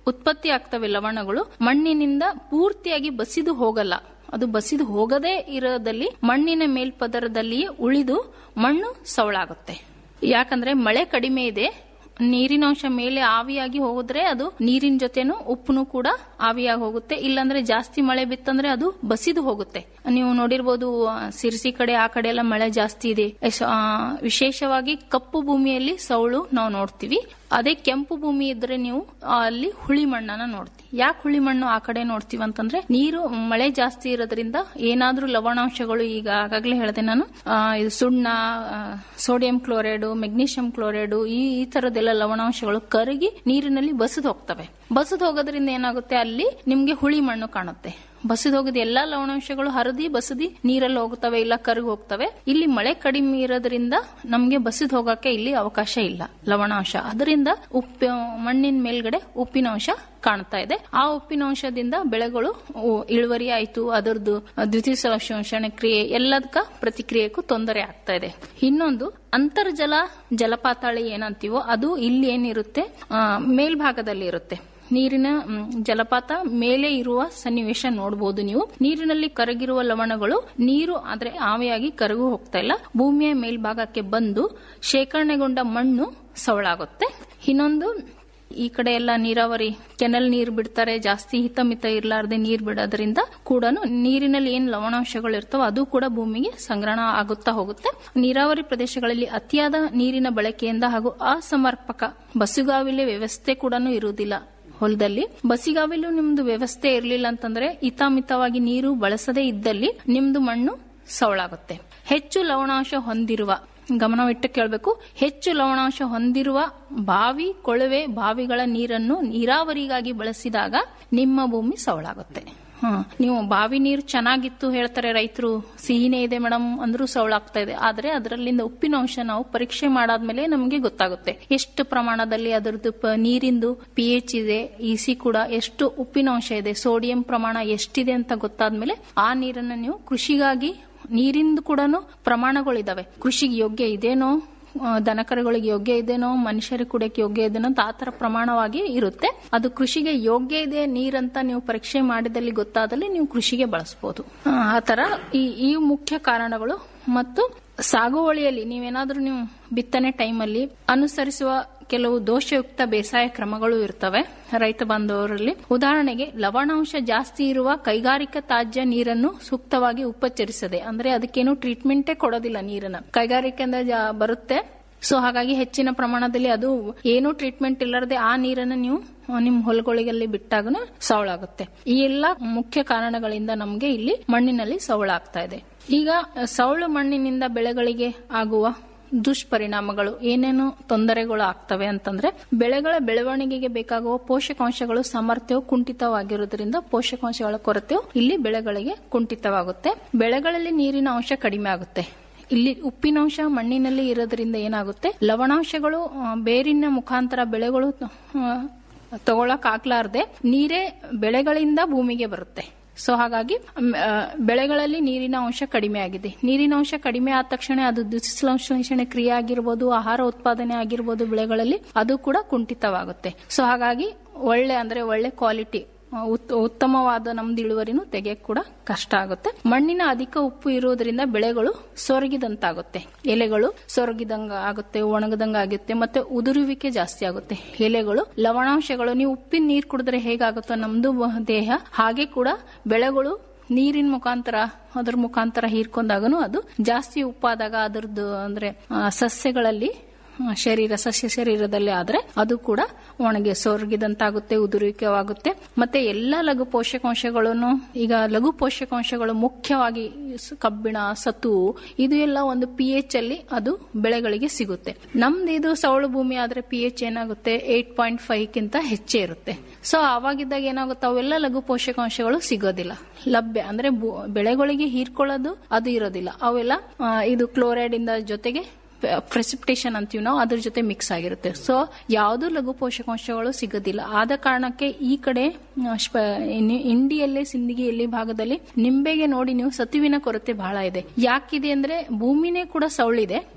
ಉತ್ಪತ್ತಿ ಆಗ್ತವೆ ಲವಣಗಳು ಮಣ್ಣಿನಿಂದ ಪೂರ್ತಿಯಾಗಿ ಬಸಿದು ಹೋಗಲ್ಲ ಅದು ಬಸಿದು ಹೋಗದೇ ಇರೋದಲ್ಲಿ ಮಣ್ಣಿನ ಮೇಲ್ಪದರದಲ್ಲಿಯೇ ಉಳಿದು ಮಣ್ಣು ಸವಳಾಗುತ್ತೆ ಯಾಕಂದ್ರೆ ಮಳೆ ಕಡಿಮೆ ಇದೆ ನೀರಿನಾಂಶ ಮೇಲೆ ಆವಿಯಾಗಿ ಹೋಗಿದ್ರೆ ಅದು ನೀರಿನ ಜೊತೆನೂ ಉಪ್ಪುನು ಕೂಡ ಆವಿಯಾಗಿ ಹೋಗುತ್ತೆ ಇಲ್ಲಾಂದ್ರೆ ಜಾಸ್ತಿ ಮಳೆ ಬಿತ್ತಂದ್ರೆ ಅದು ಬಸಿದು ಹೋಗುತ್ತೆ ನೀವು ನೋಡಿರ್ಬೋದು ಆ, ಸಿರ್ಸಿ ಕಡೆ ಆ ಕಡೆ ಎಲ್ಲ ಮಳೆ ಜಾಸ್ತಿ ಇದೆ ಎಸ್- ಆ, ವಿಶೇಷವಾಗಿ ಕಪ್ಪು ಭೂಮಿಯಲ್ಲಿ ಸೌಳು ನಾವು ನೋಡ್ತೀವಿ ಅದೇ ಕೆಂಪು ಭೂಮಿ ಇದ್ರೆ ನೀವು ಆ, ಅಲ್ಲಿ ಹುಳಿ ಮಣ್ಣನ್ನ ನೋಡ್ತೀವಿ ಯಾಕೆ ಹುಳಿ ಮಣ್ಣು ಆ ಕಡೆ ನೋಡ್ತೀವಿ ಅಂತಂದ್ರೆ ನೀರು ಮಳೆ ಜಾಸ್ತಿ ಇರೋದ್ರಿಂದ ಏನಾದ್ರೂ ಲವಣಾಂಶಗಳು ಈಗ ಆಗಾಗ್ಲೇ ಹೇಳಿದೆ ನಾನು ಆ, ಇದು ಸುಣ್ಣ ಆ, ಸೋಡಿಯಂ ಕ್ಲೋರೈಡ್ ಮೆಗ್ನೀಷಿಯಂ ಕ್ಲೋರೈಡ್ ಈ ಈ ತರದೆಲ್ಲ ಲವಣಾಂಶಗಳು ಕರಗಿ ನೀರಿನಲ್ಲಿ ಬಸಿದು ಹೋಗ್ತವೆ ಬಸಿದು ಹೋಗೋದ್ರಿಂದ ಏನಾಗುತ್ತೆ ಅಲ್ಲಿ ನಿಮ್ಗೆ ಹುಳಿ ಮಣ್ಣು ಕಾಣುತ್ತೆ ಬಸಿದು ಹೋಗಿದ ಎಲ್ಲಾ ಲವಣಾಂಶಗಳು ಹರಿದಿ ಬಸದಿ ನೀರಲ್ಲಿ ಹೋಗ್ತವೆ ಇಲ್ಲ ಕರಗಿ ಹೋಗ್ತವೆ ಇಲ್ಲಿ ಮಳೆ ಕಡಿಮೆ ಇರೋದ್ರಿಂದ ನಮ್ಗೆ ಬಸಿದು ಹೋಗಕ್ಕೆ ಇಲ್ಲಿ ಅವಕಾಶ ಇಲ್ಲ ಲವಣಾಂಶ ಅದರಿಂದ ಉಪ್ಪು ಮಣ್ಣಿನ ಮೇಲ್ಗಡೆ ಉಪ್ಪಿನಾಂಶ ಕಾಣ್ತಾ ಇದೆ ಆ ಉಪ್ಪಿನಾಂಶದಿಂದ ಬೆಳೆಗಳು ಉ- ಇಳುವರಿ ಆಯ್ತು ಅದರದ್ದು ದ್ವಿತೀಯ ಸಂಶ್ಲೇಷಣೆ ಕ್ರಿಯೆ ಎಲ್ಲದಕ್ಕ ಪ್ರತಿಕ್ರಿಯೆಗೂ ತೊಂದರೆ ಆಗ್ತಾ ಇದೆ ಇನ್ನೊಂದು ಅಂತರ್ಜಲ ಜಲಪಾತಾಳಿ ಏನಂತೀವೋ ಅದು ಇಲ್ಲಿ ಏನಿರುತ್ತೆ ಆ, ಮೇಲ್ಭಾಗದಲ್ಲಿ ಇರುತ್ತೆ ನೀರಿನ ಮ್, ಜಲಪಾತ ಮೇಲೆ ಇರುವ ಸನ್ನಿವೇಶ ನೋಡಬಹುದು ನೀವು ನೀರಿನಲ್ಲಿ ಕರಗಿರುವ ಲವಣಗಳು ನೀರು ಆದ್ರೆ ಆವಿಯಾಗಿ ಕರಗು ಹೋಗ್ತಾ ಇಲ್ಲ ಭೂಮಿಯ ಮೇಲ್ಭಾಗಕ್ಕೆ ಬಂದು ಶೇಖರಣೆಗೊಂಡ ಮಣ್ಣು ಸವಳಾಗುತ್ತೆ ಇನ್ನೊಂದು ಈ ಕಡೆ ಎಲ್ಲ ನೀರಾವರಿ ಕೆನಲ್ ನೀರು ಬಿಡ್ತಾರೆ ಜಾಸ್ತಿ ಹಿತಮಿತ ಇರ್ಲಾರ್ದೆ ನೀರ್ ಬಿಡೋದ್ರಿಂದ ಕೂಡ ನೀರಿನಲ್ಲಿ ಏನ್ ಲವಣಾಂಶಗಳು ಇರ್ತಾವ ಅದು ಕೂಡ ಭೂಮಿಗೆ ಸಂಗ್ರಹಣ ಆಗುತ್ತಾ ಹೋಗುತ್ತೆ ನೀರಾವರಿ ಪ್ರದೇಶಗಳಲ್ಲಿ ಅತಿಯಾದ ನೀರಿನ ಬಳಕೆಯಿಂದ ಹಾಗೂ ಅಸಮರ್ಪಕ ಬಸುಗಾವಿಲೆ ವ್ಯವಸ್ಥೆ ಕೂಡ ಇರುವುದಿಲ್ಲ ಹೊಲದಲ್ಲಿ ಬಸಿಗಾವಿಲು ನಿಮ್ದು ವ್ಯವಸ್ಥೆ ಇರಲಿಲ್ಲ ಅಂತಂದ್ರೆ ಹಿತಾಮಿತವಾಗಿ ನೀರು ಬಳಸದೇ ಇದ್ದಲ್ಲಿ ನಿಮ್ದು ಮಣ್ಣು ಸವಳಾಗುತ್ತೆ ಹೆಚ್ಚು ಲವಣಾಂಶ ಹೊಂದಿರುವ ಗಮನವಿಟ್ಟು ಕೇಳಬೇಕು ಹೆಚ್ಚು ಲವಣಾಂಶ ಹೊಂದಿರುವ ಬಾವಿ ಕೊಳವೆ ಬಾವಿಗಳ ನೀರನ್ನು ನೀರಾವರಿಗಾಗಿ ಬಳಸಿದಾಗ ನಿಮ್ಮ ಭೂಮಿ ಸವಳಾಗುತ್ತೆ ಹ ನೀವು ಬಾವಿ ನೀರು ಚೆನ್ನಾಗಿತ್ತು ಹೇಳ್ತಾರೆ ರೈತರು ಸಿಹಿನೇ ಇದೆ ಮೇಡಮ್ ಅಂದ್ರೂ ಸವಳಾಗ್ತಾ ಇದೆ ಆದ್ರೆ ಅದರಲ್ಲಿಂದ ಉಪ್ಪಿನಾಂಶ ನಾವು ಪರೀಕ್ಷೆ ಮಾಡಾದ್ಮೇಲೆ ನಮಗೆ ಗೊತ್ತಾಗುತ್ತೆ ಎಷ್ಟು ಪ್ರಮಾಣದಲ್ಲಿ ಅದರದ್ದು ಪ- ನೀರಿಂದು ಪಿ ಎಚ್ ಇದೆ ಇಸಿ ಕೂಡ ಎಷ್ಟು ಉಪ್ಪಿನಾಂಶ ಇದೆ ಸೋಡಿಯಂ ಪ್ರಮಾಣ ಎಷ್ಟಿದೆ ಅಂತ ಗೊತ್ತಾದ್ಮೇಲೆ ಆ ನೀರನ್ನು ನೀವು ಕೃಷಿಗಾಗಿ ನೀರಿಂದು ಕೂಡ ಪ್ರಮಾಣಗಳಿದಾವೆ ಕೃಷಿಗೆ ಯೋಗ್ಯ ಇದೇನೋ ಆ, ದನಕರುಗಳಿಗೆ ಯೋಗ್ಯ ಇದೇನೋ ಮನುಷ್ಯರಿಗೆ ಕುಡಿಯಕ್ಕೆ ಯೋಗ್ಯ ಇದೇನೋ ಅಂತ ಆತರ ಪ್ರಮಾಣವಾಗಿ ಇರುತ್ತೆ ಅದು ಕೃಷಿಗೆ ಯೋಗ್ಯ ಇದೆ ನೀರಂತ ನೀವು ಪರೀಕ್ಷೆ ಮಾಡಿದಲ್ಲಿ ಗೊತ್ತಾದಲ್ಲಿ ನೀವು ಕೃಷಿಗೆ ಬಳಸಬಹುದು ಆ ತರ ಈ ಈ ಮುಖ್ಯ ಕಾರಣಗಳು ಮತ್ತು ಸಾಗುವಳಿಯಲ್ಲಿ ನೀವೇನಾದ್ರೂ ನೀವು ಬಿತ್ತನೆ ಟೈಮಲ್ಲಿ ಅನುಸರಿಸುವ ಕೆಲವು ದೋಷಯುಕ್ತ ಬೇಸಾಯ ಕ್ರಮಗಳು ಇರ್ತವೆ ರೈತ ಬಾಂಧವರಲ್ಲಿ ಉದಾಹರಣೆಗೆ ಲವಣಾಂಶ ಜಾಸ್ತಿ ಇರುವ ಕೈಗಾರಿಕಾ ತ್ಯಾಜ್ಯ ನೀರನ್ನು ಸೂಕ್ತವಾಗಿ ಉಪಚರಿಸದೆ ಅಂದ್ರೆ ಅದಕ್ಕೇನು ಟ್ರೀಟ್ಮೆಂಟೇ ಕೊಡೋದಿಲ್ಲ ನೀರನ್ನ ಕೈಗಾರಿಕೆಯಿಂದ ಜಾ- ಬರುತ್ತೆ ಸೊ ಹಾಗಾಗಿ ಹೆಚ್ಚಿನ ಪ್ರಮಾಣದಲ್ಲಿ ಅದು ಏನು ಟ್ರೀಟ್ಮೆಂಟ್ ಇಲ್ಲದೆ ಆ ನೀರನ್ನು ನೀವು ಆ, ನಿಮ್ ಹೊಲಗಳಿಗಲ್ಲಿ ಬಿಟ್ಟಾಗನು ಸವಳಾಗುತ್ತೆ ಈ ಎಲ್ಲ ಮುಖ್ಯ ಕಾರಣಗಳಿಂದ ನಮಗೆ ಇಲ್ಲಿ ಮಣ್ಣಿನಲ್ಲಿ ಸವಳಾಗ್ತಾ ಇದೆ ಈಗ ಸವಳು ಮಣ್ಣಿನಿಂದ ಬೆಳೆಗಳಿಗೆ ಆಗುವ ದುಷ್ಪರಿಣಾಮಗಳು ಏನೇನು ತೊಂದರೆಗಳು ಆಗ್ತವೆ ಅಂತಂದ್ರೆ ಬೆಳೆಗಳ ಬೆಳವಣಿಗೆಗೆ ಬೇಕಾಗುವ ಪೋಷಕಾಂಶಗಳು ಸಾಮರ್ಥ್ಯವು ಕುಂಠಿತವಾಗಿರುವುದರಿಂದ ಪೋಷಕಾಂಶಗಳ ಕೊರತೆಯು ಇಲ್ಲಿ ಬೆಳೆಗಳಿಗೆ ಕುಂಠಿತವಾಗುತ್ತೆ ಬೆಳೆಗಳಲ್ಲಿ ನೀರಿನ ಅಂಶ ಕಡಿಮೆ ಆಗುತ್ತೆ ಇಲ್ಲಿ ಉಪ್ಪಿನಾಂಶ ಮಣ್ಣಿನಲ್ಲಿ ಇರೋದ್ರಿಂದ ಏನಾಗುತ್ತೆ ಲವಣಾಂಶಗಳು ಆ, ಬೇರಿನ ಮುಖಾಂತರ ಬೆಳೆಗಳು ಆ, ತಗೊಳಕ್ ಆಗ್ಲಾರ್ದೆ ನೀರೇ ಬೆಳೆಗಳಿಂದ ಭೂಮಿಗೆ ಬರುತ್ತೆ ಸೊ ಹಾಗಾಗಿ ಮ್, ಆ, ಬೆಳೆಗಳಲ್ಲಿ ನೀರಿನ ಅಂಶ ಕಡಿಮೆ ಆಗಿದೆ ನೀರಿನ ಅಂಶ ಕಡಿಮೆ ಆದ ತಕ್ಷಣ ಅದು ದುಸ್ಸಂಶ್ಲೇಷಣೆ ಕ್ರಿಯೆ ಆಗಿರ್ಬೋದು ಆಹಾರ ಉತ್ಪಾದನೆ ಆಗಿರ್ಬೋದು ಬೆಳೆಗಳಲ್ಲಿ ಅದು ಕೂಡ ಕುಂಠಿತವಾಗುತ್ತೆ ಸೊ ಹಾಗಾಗಿ ಒಳ್ಳೆ ಅಂದ್ರೆ ಒಳ್ಳೆ ಕ್ವಾಲಿಟಿ ಉತ್- ಉತ್ತಮವಾದ ನಮ್ದು ಇಳುವರಿನೂ ತೆಗೆಯಕ್ ಕೂಡ ಕಷ್ಟ ಆಗುತ್ತೆ ಮಣ್ಣಿನ ಅಧಿಕ ಉಪ್ಪು ಇರುವುದರಿಂದ ಬೆಳೆಗಳು ಸೊರಗಿದಂತಾಗುತ್ತೆ ಎಲೆಗಳು ಸೊರಗಿದಂಗ ಆಗುತ್ತೆ ಒಣಗದಂಗ ಆಗುತ್ತೆ ಮತ್ತೆ ಉದುರುವಿಕೆ ಜಾಸ್ತಿ ಆಗುತ್ತೆ ಎಲೆಗಳು ಲವಣಾಂಶಗಳು ನೀವು ಉಪ್ಪಿನ ನೀರು ಕುಡಿದ್ರೆ ಹೇಗಾಗುತ್ತೋ ನಮ್ದು ಬ- ದೇಹ ಹಾಗೆ ಕೂಡ ಬೆಳೆಗಳು ನೀರಿನ ಮುಖಾಂತರ ಅದ್ರ ಮುಖಾಂತರ ಹೀರ್ಕೊಂಡಾಗನು ಅದು ಜಾಸ್ತಿ ಉಪ್ಪಾದಾಗ ಅದರದ್ದು ಅಂದ್ರೆ ಆ, ಸಸ್ಯಗಳಲ್ಲಿ ಆ, ಶರೀರ ಸಸ್ಯ ಶರೀರದಲ್ಲಿ ಆದ್ರೆ ಅದು ಕೂಡ ಒಣಗಿ ಸೊರಗಿದಂತಾಗುತ್ತೆ ಉದುರುವಿಕೆವಾಗುತ್ತೆ ಮತ್ತೆ ಎಲ್ಲಾ ಲಘು ಪೋಷಕಾಂಶಗಳನ್ನು ಈಗ ಲಘು ಪೋಷಕಾಂಶಗಳು ಮುಖ್ಯವಾಗಿ ಸ- ಕಬ್ಬಿಣ ಸತು ಇದು ಎಲ್ಲ ಒಂದು ಪಿ ಎಚ್ ಅಲ್ಲಿ ಅದು ಬೆಳೆಗಳಿಗೆ ಸಿಗುತ್ತೆ ನಮ್ದು ಇದು ಸವಳು ಭೂಮಿ ಆದ್ರೆ ಪಿ ಎಚ್ ಏನಾಗುತ್ತೆ ಏಟ್ ಪಾಯಿಂಟ್ ಫೈವ್ ಕಿಂತ ಹೆಚ್ಚೇ ಇರುತ್ತೆ ಸೊ ಆವಾಗಿದ್ದಾಗ ಏನಾಗುತ್ತೆ ಅವೆಲ್ಲ ಲಘು ಪೋಷಕಾಂಶಗಳು ಸಿಗೋದಿಲ್ಲ ಲಭ್ಯ ಅಂದ್ರೆ ಭೂ- ಬೆಳೆಗಳಿಗೆ ಹೀರ್ಕೊಳ್ಳೋದು ಅದು ಇರೋದಿಲ್ಲ ಅವೆಲ್ಲ ಆ, ಇದು ಕ್ಲೋರೈಡ್ ಇಂದ ಜೊತೆಗೆ ಪ್ರೆಸಿಪಿಟೇಷನ್ ಅಂತೀವಿ ನಾವು ಅದ್ರ ಜೊತೆ ಮಿಕ್ಸ್ ಆಗಿರುತ್ತೆ ಸೊ ಯಾವುದು ಲಘು ಪೋಷಕಾಂಶಗಳು ಸಿಗೋದಿಲ್ಲ ಆದ ಕಾರಣಕ್ಕೆ ಈ ಕಡೆ ಆ, ಸ್ಪ- ಇನ್- ಇಂಡಿಯಲ್ಲೇ ಸಿಂದಗಿಯಲ್ಲಿ ಭಾಗದಲ್ಲಿ ನಿಂಬೆಗೆ ನೋಡಿ ನೀವು ಸತುವಿನ ಕೊರತೆ ಬಹಳ ಇದೆ ಯಾಕಿದೆ ಅಂದ್ರೆ ಭೂಮಿನೇ ಕೂಡ ಸೌಳಿದೆ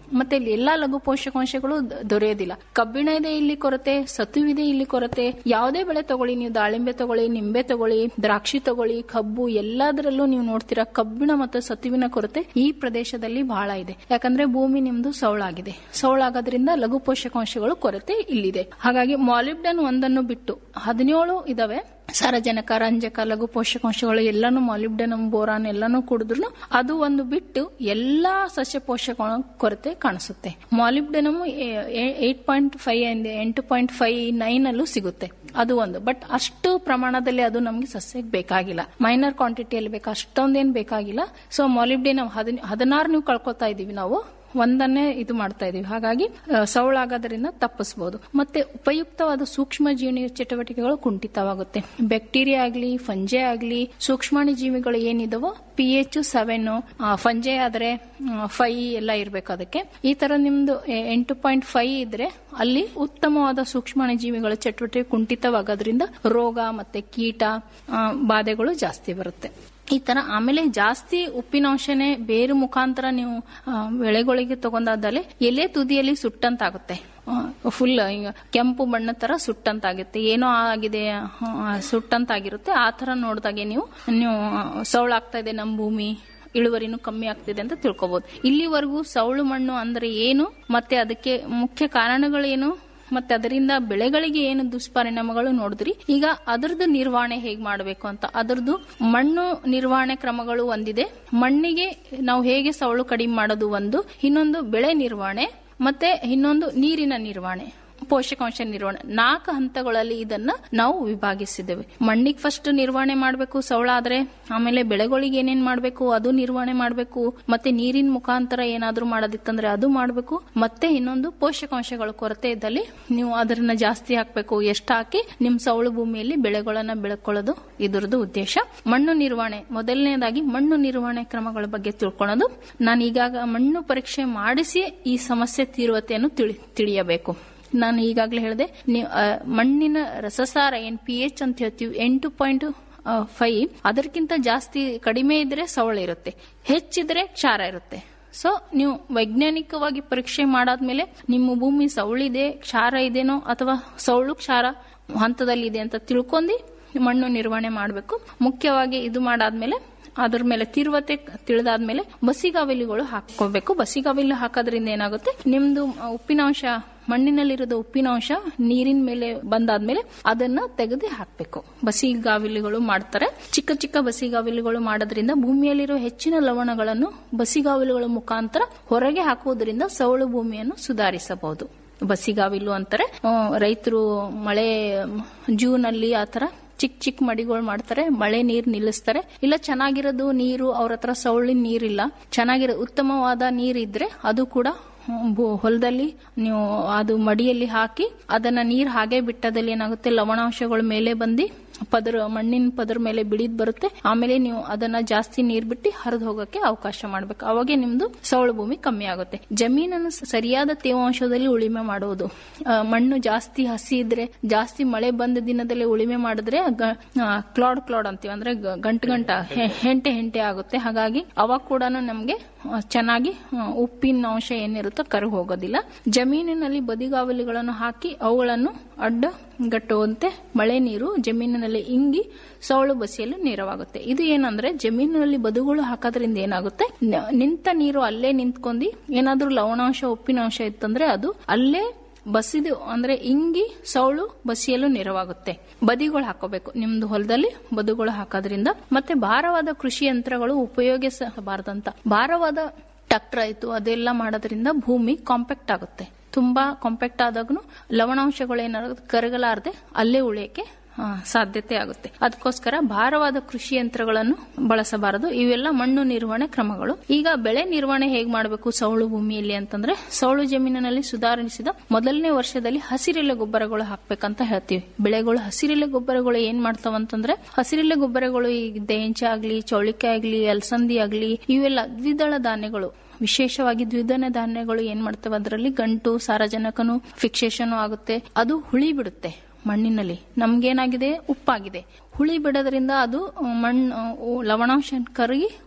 ಮತ್ತೆ ಇಲ್ಲಿ ಎಲ್ಲಾ ಲಘು ಪೋಷಕಾಂಶಗಳು ದ- ದೊರೆಯೋದಿಲ್ಲ ಕಬ್ಬಿಣ ಇದೆ ಇಲ್ಲಿ ಕೊರತೆ ಸತುವಿದೆ ಇಲ್ಲಿ ಕೊರತೆ ಯಾವುದೇ ಬೆಳೆ ತಗೊಳ್ಳಿ ನೀವು ದಾಳಿಂಬೆ ತಗೊಳ್ಳಿ ನಿಂಬೆ ತಗೊಳ್ಳಿ ದ್ರಾಕ್ಷಿ ತಗೊಳ್ಳಿ ಕಬ್ಬು ಎಲ್ಲದರಲ್ಲೂ ನೀವು ನೋಡ್ತೀರಾ ಕಬ್ಬಿಣ ಮತ್ತು ಸತುವಿನ ಕೊರತೆ ಈ ಪ್ರದೇಶದಲ್ಲಿ ಬಹಳ ಇದೆ ಯಾಕಂದ್ರೆ ಭೂಮಿ ನಿಮ್ದು ಸೌಳಾಗಿದೆ ಸೌಳಾಗೋದ್ರಿಂದ ಲಘು ಪೋಷಕಾಂಶಗಳು ಕೊರತೆ ಇಲ್ಲಿದೆ ಹಾಗಾಗಿ ಮಾಲಿಬ್ಡನ್ ಒಂದನ್ನು ಬಿಟ್ಟು ಹದಿನೇಳು ಇದಾವೆ ಸಾರಜನಕ ರಂಜಕ ಲಘು ಪೋಷಕಾಂಶಗಳು ಎಲ್ಲಾನು ಮಾಲಿಬ್ಡನಮ್ ಬೋರಾನ್ ಎಲ್ಲಾನು ಕುಡಿದ್ರು ಅದು ಒಂದು ಬಿಟ್ಟು ಎಲ್ಲಾ ಸಸ್ಯ ಪೋಷಕ ಕೊರತೆ ಕಾಣಿಸುತ್ತೆ ಮಾಲಿಬ್ಡನಮ್ ಏಟ್ ಪಾಯಿಂಟ್ ಫೈವ್ ಎಂಟು ಪಾಯಿಂಟ್ ಫೈವ್ ನೈನ್ ಅಲ್ಲೂ ಸಿಗುತ್ತೆ ಅದು ಒಂದು ಬಟ್ ಅಷ್ಟು ಪ್ರಮಾಣದಲ್ಲಿ ಅದು ನಮ್ಗೆ ಸಸ್ಯಕ್ಕೆ ಬೇಕಾಗಿಲ್ಲ ಮೈನರ್ ಕ್ವಾಂಟಿಟಿಯಲ್ಲಿ ಬೇಕು ಅಷ್ಟೊಂದೇನ್ ಬೇಕಾಗಿಲ್ಲ ಸೊ ಮಾಲಿಬ್ಡೇನಮ್ ಹದಿನಾರು ನೀವು ಕಳ್ಕೊತಾ ಇದೀವಿ ನಾವು ಒಂದನ್ನೇ ಇದು ಮಾಡ್ತಾ ಇದೀವಿ ಹಾಗಾಗಿ ಆ, ಸೌಳಾಗೋದ್ರಿಂದ ತಪ್ಪಿಸಬಹುದು ಮತ್ತೆ ಉಪಯುಕ್ತವಾದ ಸೂಕ್ಷ್ಮ ಜೀವಿ ಚಟುವಟಿಕೆಗಳು ಕುಂಠಿತವಾಗುತ್ತೆ ಬ್ಯಾಕ್ಟೀರಿಯಾ ಆಗ್ಲಿ ಫಂಜೆ ಆಗ್ಲಿ ಸೂಕ್ಷ್ಮಾಣು ಜೀವಿಗಳು ಏನಿದಾವೋ ಪಿ ಎಚ್ ಸೆವೆನ್ ಫಂಜೆ ಆದ್ರೆ ಫೈ ಎಲ್ಲ ಇರ್ಬೇಕು ಅದಕ್ಕೆ ಈ ತರ ನಿಮ್ದು ಎ- ಎಂಟು ಪಾಯಿಂಟ್ ಫೈವ್ ಇದ್ರೆ ಅಲ್ಲಿ ಉತ್ತಮವಾದ ಸೂಕ್ಷ್ಮಾಣು ಜೀವಿಗಳ ಚಟುವಟಿಕೆ ಕುಂಠಿತವಾಗೋದ್ರಿಂದ ರೋಗ ಮತ್ತೆ ಕೀಟ ಆ, ಬಾಧೆಗಳು ಜಾಸ್ತಿ ಬರುತ್ತೆ ಈ ತರ ಆಮೇಲೆ ಜಾಸ್ತಿ ಉಪ್ಪಿನಾಂಶನೇ ಬೇರು ಮುಖಾಂತರ ನೀವು ಆ, ಬೆಳೆಗಳಿಗೆ ತಗೊಂಡಾದಲ್ಲಿ ಎಲೆ ತುದಿಯಲ್ಲಿ ಸುಟ್ಟಂತಾಗುತ್ತೆ ಫುಲ್ ಈಗ ಕೆಂಪು ಬಣ್ಣ ತರ ಸುಟ್ಟಂತಾಗುತ್ತೆ ಏನೋ ಆಗಿದೆ ಆ, ಸುಟ್ಟಂತಾಗಿರುತ್ತೆ ಆ ತರ ನೋಡಿದಾಗೆ ನೀವು ನೀವು ಆ, ಸೌಳಾಗ್ತಾ ಇದೆ ನಮ್ಮ ಭೂಮಿ ಇಳುವರಿನೂ ಕಮ್ಮಿ ಆಗ್ತಿದೆ ಅಂತ ತಿಳ್ಕೊಬಹುದು ಇಲ್ಲಿವರೆಗೂ ಸೌಳು ಮಣ್ಣು ಅಂದ್ರೆ ಏನು ಮತ್ತೆ ಅದಕ್ಕೆ ಮುಖ್ಯ ಕಾರಣಗಳೇನು ಮತ್ತೆ ಅದರಿಂದ ಬೆಳೆಗಳಿಗೆ ಏನು ದುಷ್ಪರಿಣಾಮಗಳು ನೋಡಿದ್ರಿ ಈಗ ಅದರದ್ದು ನಿರ್ವಹಣೆ ಹೇಗ್ ಮಾಡಬೇಕು ಅಂತ ಅದರದ್ದು ಮಣ್ಣು ನಿರ್ವಹಣೆ ಕ್ರಮಗಳು ಒಂದಿದೆ ಮಣ್ಣಿಗೆ ನಾವು ಹೇಗೆ ಸವಳು ಕಡಿಮೆ ಮಾಡೋದು ಒಂದು ಇನ್ನೊಂದು ಬೆಳೆ ನಿರ್ವಹಣೆ ಮತ್ತೆ ಇನ್ನೊಂದು ನೀರಿನ ನಿರ್ವಹಣೆ ಪೋಷಕಾಂಶ ನಿರ್ವಹಣೆ ನಾಲ್ಕು ಹಂತಗಳಲ್ಲಿ ಇದನ್ನ ನಾವು ವಿಭಾಗಿಸಿದ್ದೇವೆ ಮಣ್ಣಿಗೆ ಫಸ್ಟ್ ನಿರ್ವಹಣೆ ಮಾಡಬೇಕು ಸವಳ ಆದ್ರೆ ಆಮೇಲೆ ಬೆಳೆಗಳಿಗೆ ಏನೇನ್ ಮಾಡಬೇಕು ಅದು ನಿರ್ವಹಣೆ ಮಾಡಬೇಕು ಮತ್ತೆ ನೀರಿನ ಮುಖಾಂತರ ಏನಾದ್ರೂ ಮಾಡೋದಿತ್ತಂದ್ರೆ ಅದು ಮಾಡಬೇಕು ಮತ್ತೆ ಇನ್ನೊಂದು ಪೋಷಕಾಂಶಗಳ ಕೊರತೆ ಇದ್ದಲ್ಲಿ ನೀವು ಅದನ್ನ ಜಾಸ್ತಿ ಹಾಕ್ಬೇಕು ಎಷ್ಟು ಹಾಕಿ ನಿಮ್ ಸವಳು ಭೂಮಿಯಲ್ಲಿ ಬೆಳೆಗಳನ್ನ ಬೆಳ್ಕೊಳ್ಳೋದು ಇದರದ್ದು ಉದ್ದೇಶ ಮಣ್ಣು ನಿರ್ವಹಣೆ ಮೊದಲನೇದಾಗಿ ಮಣ್ಣು ನಿರ್ವಹಣೆ ಕ್ರಮಗಳ ಬಗ್ಗೆ ತಿಳ್ಕೊಳ್ಳೋದು ನಾನು ಈಗಾಗ ಮಣ್ಣು ಪರೀಕ್ಷೆ ಮಾಡಿಸಿ ಈ ಸಮಸ್ಯೆ ತೀವ್ರತೆಯನ್ನು ತಿಳಿ ತಿಳಿಯಬೇಕು ನಾನು ಈಗಾಗಲೇ ಹೇಳಿದೆ ನೀವು ಆ, ಮಣ್ಣಿನ ರಸಸಾರ ಏನ್ ಪಿ ಎಚ್ ಅಂತ ಹೇಳ್ತೀವಿ ಎಂಟು ಪಾಯಿಂಟ್ ಫೈವ್ ಅದಕ್ಕಿಂತ ಜಾಸ್ತಿ ಕಡಿಮೆ ಇದ್ರೆ ಸವಳ ಇರುತ್ತೆ ಹೆಚ್ಚಿದ್ರೆ ಕ್ಷಾರ ಇರುತ್ತೆ ಸೊ ನೀವು ವೈಜ್ಞಾನಿಕವಾಗಿ ಪರೀಕ್ಷೆ ಮಾಡಾದ್ಮೇಲೆ ನಿಮ್ಮ ಭೂಮಿ ಸವಳಿದೆ ಕ್ಷಾರ ಇದೆನೋ ಅಥವಾ ಸವಳು ಕ್ಷಾರ ಹಂತದಲ್ಲಿದೆ ಅಂತ ತಿಳ್ಕೊಂಡಿ ಮಣ್ಣು ನಿರ್ವಹಣೆ ಮಾಡಬೇಕು ಮುಖ್ಯವಾಗಿ ಇದು ಮಾಡಾದ್ಮೇಲೆ ಅದ್ರ ಮೇಲೆ ತೀವ್ರತೆ ತಿಳಿದಾದ್ಮೇಲೆ ಬಸಿಗಾವಲಿಗಳು ಹಾಕೋಬೇಕು ಬಸಿಗಾವಲಿ ಹಾಕೋದ್ರಿಂದ ಏನಾಗುತ್ತೆ ನಿಮ್ದು ಆ, ಉಪ್ಪಿನಾಂಶ ಮಣ್ಣಿನಲ್ಲಿರೋದು ಉಪ್ಪಿನಾಂಶ ನೀರಿನ ಮೇಲೆ ಬಂದಾದ್ಮೇಲೆ ಅದನ್ನ ತೆಗೆದು ಹಾಕ್ಬೇಕು ಬಸಿಗಾವಿಲಿಗಳು ಮಾಡ್ತಾರೆ ಚಿಕ್ಕ ಚಿಕ್ಕ ಬಸಿಗಾವಿಲಿಗಳು ಮಾಡೋದ್ರಿಂದ ಭೂಮಿಯಲ್ಲಿರೋ ಹೆಚ್ಚಿನ ಲವಣಗಳನ್ನು ಬಸಿಗಾವಿಲುಗಳ ಮುಖಾಂತರ ಹೊರಗೆ ಹಾಕುವುದರಿಂದ ಸವಳು ಭೂಮಿಯನ್ನು ಸುಧಾರಿಸಬಹುದು ಬಸಿಗಾವಿಲು ಅಂತಾರೆ ರೈತರು ಮಳೆ ಜೂನ್ ಅಲ್ಲಿ ಆತರ ಚಿಕ್ಕ ಚಿಕ್ಕ ಮಡಿಗಳು ಮಾಡ್ತಾರೆ ಮಳೆ ನೀರ್ ನಿಲ್ಲಿಸ್ತಾರೆ ಇಲ್ಲ ಚೆನ್ನಾಗಿರೋದು ನೀರು ಅವ್ರ ಹತ್ರ ಸೌಳಿನ ನೀರಿಲ್ಲ ಚೆನ್ನಾಗಿರೋ ಉತ್ತಮವಾದ ನೀರಿದ್ರೆ ಅದು ಕೂಡ ಹ್ಮ್, ಭೂ- ಹೊಲದಲ್ಲಿ ನೀವು ಅದು ಮಡಿಯಲ್ಲಿ ಹಾಕಿ ಅದನ್ನ ನೀರ್ ಹಾಗೆ ಬಿಟ್ಟದಲ್ಲಿ ಏನಾಗುತ್ತೆ ಲವಣಾಂಶಗಳ ಮೇಲೆ ಬಂದು ಪದರ ಮಣ್ಣಿನ ಪದರ ಮೇಲೆ ಬಿಳಿದ್ ಬರುತ್ತೆ ಆಮೇಲೆ ನೀವು ಅದನ್ನ ಜಾಸ್ತಿ ನೀರ್ ಬಿಟ್ಟು ಹರಿದು ಹೋಗಕ್ಕೆ ಅವಕಾಶ ಮಾಡ್ಬೇಕು ಅವಾಗೆ ನಿಮ್ದು ಸೌಳು ಭೂಮಿ ಕಮ್ಮಿ ಆಗುತ್ತೆ ಜಮೀನನ್ನು ಸ- ಸರಿಯಾದ ತೇವಾಂಶದಲ್ಲಿ ಉಳಿಮೆ ಮಾಡುವುದು ಆ, ಮಣ್ಣು ಜಾಸ್ತಿ ಹಸಿ ಇದ್ರೆ ಜಾಸ್ತಿ ಮಳೆ ಬಂದ ದಿನದಲ್ಲಿ ಉಳಿಮೆ ಮಾಡಿದ್ರೆ ಗ- ಆ, ಕ್ಲಾಡ್ ಕ್ಲಾಡ್ ಅಂತೀವಿ ಅಂದ್ರೆ ಗ- ಗಂಟು ಗಂಟ ಹೆ- ಹೆಂಟೆ ಹೆಂಟೆ ಆಗುತ್ತೆ ಹಾಗಾಗಿ ಅವಾಗ ಕೂಡ ನಮ್ಗೆ ಆ, ಚೆನ್ನಾಗಿ ಆ, ಉಪ್ಪಿನ ಅಂಶ ಏನಿರುತ್ತೋ ಕರಗಿ ಹೋಗೋದಿಲ್ಲ ಜಮೀನಿನಲ್ಲಿ ಬದಿಗಾವಲಿಗಳನ್ನು ಹಾಕಿ ಅವುಗಳನ್ನು ಅಡ್ಡ ಗಟ್ಟುವಂತೆ ಮಳೆ ನೀರು ಜಮೀನಿನಲ್ಲಿ ಇಂಗಿ ಸೌಳು ಬಸಿಯಲು ನೆರವಾಗುತ್ತೆ ಇದು ಏನಂದ್ರೆ ಜಮೀನಿನಲ್ಲಿ ಬದುಗಳು ಹಾಕೋದ್ರಿಂದ ಏನಾಗುತ್ತೆ ನ- ನಿಂತ ನೀರು ಅಲ್ಲೇ ನಿಂತ್ಕೊಂಡಿ ಏನಾದ್ರೂ ಲವಣಾಂಶ ಉಪ್ಪಿನಾಂಶ ಇತ್ತಂದ್ರೆ ಅದು ಅಲ್ಲೇ ಬಸಿದು ಅಂದ್ರೆ ಇಂಗಿ ಸೌಳು ಬಸಿಯಲು ನೆರವಾಗುತ್ತೆ ಬದಿಗಳು ಹಾಕೋಬೇಕು ನಿಮ್ದು ಹೊಲದಲ್ಲಿ ಬದುಗಳು ಹಾಕೋದ್ರಿಂದ ಮತ್ತೆ ಭಾರವಾದ ಕೃಷಿ ಯಂತ್ರಗಳು ಉಪಯೋಗಿಸಬಾರದಂತ ಭಾರವಾದ ಟ್ರಾಕ್ಟರ್ ಆಯ್ತು ಅದೆಲ್ಲ ಮಾಡೋದ್ರಿಂದ ಭೂಮಿ ಕಾಂಪ್ಯಾಕ್ಟ್ ಆಗುತ್ತೆ ತುಂಬಾ ಕಾಂಪ್ಯಾಕ್ಟ್ ಆದಾಗೂ ಲವಣಾಂಶಗಳು ಏನಾಗುತ್ತೆ ಕರಗಲಾರದೆ ಅಲ್ಲೇ ಉಳಿಯಕ್ಕೆ ಆ, ಸಾಧ್ಯತೆ ಆಗುತ್ತೆ ಅದಕ್ಕೋಸ್ಕರ ಭಾರವಾದ ಕೃಷಿ ಯಂತ್ರಗಳನ್ನು ಬಳಸಬಾರದು ಇವೆಲ್ಲ ಮಣ್ಣು ನಿರ್ವಹಣೆ ಕ್ರಮಗಳು ಈಗ ಬೆಳೆ ನಿರ್ವಹಣೆ ಹೇಗೆ ಮಾಡಬೇಕು ಸೌಳು ಭೂಮಿಯಲ್ಲಿ ಅಂತಂದ್ರೆ ಸೌಳು ಜಮೀನಿನಲ್ಲಿ ಸುಧಾರಿಸಿದ ಮೊದಲನೇ ವರ್ಷದಲ್ಲಿ ಹಸಿರೆಲೆ ಗೊಬ್ಬರಗಳು ಹಾಕ್ಬೇಕಂತ ಹೇಳ್ತೀವಿ ಬೆಳೆಗಳು ಹಸಿರೆಲೆ ಗೊಬ್ಬರಗಳು ಏನ್ ಮಾಡ್ತಾವಂತಂದ್ರೆ ಹಸಿರೆಲೆ ಗೊಬ್ಬರಗಳು ಈಗ ದೇಂಚ ಆಗ್ಲಿ ಚೌಳಿಕಾಯಿ ಆಗ್ಲಿ ಅಲಸಂದಿ ಆಗ್ಲಿ ಇವೆಲ್ಲ ದ್ವಿದಳ ಧಾನ್ಯಗಳು ವಿಶೇಷವಾಗಿ ದ್ವಿದಳ ಧಾನ್ಯಗಳು ಏನ್ ಮಾಡ್ತವೆ ಅದರಲ್ಲಿ ಗಂಟು ಸಾರಜನಕನು ಫಿಕ್ಸೇಷನ್ ಆಗುತ್ತೆ ಅದು ಹುಳಿ ಬಿಡುತ್ತೆ ಮಣ್ಣಿನಲ್ಲಿ ನಮ್ಗೇನಾಗಿದೆ ಉಪ್ಪಾಗಿದೆ ಹುಳಿ ಬಿಡೋದ್ರಿಂದ ಅದು ಮಣ್ಣು ಲವಣಾಂಶ ಕರಗಿ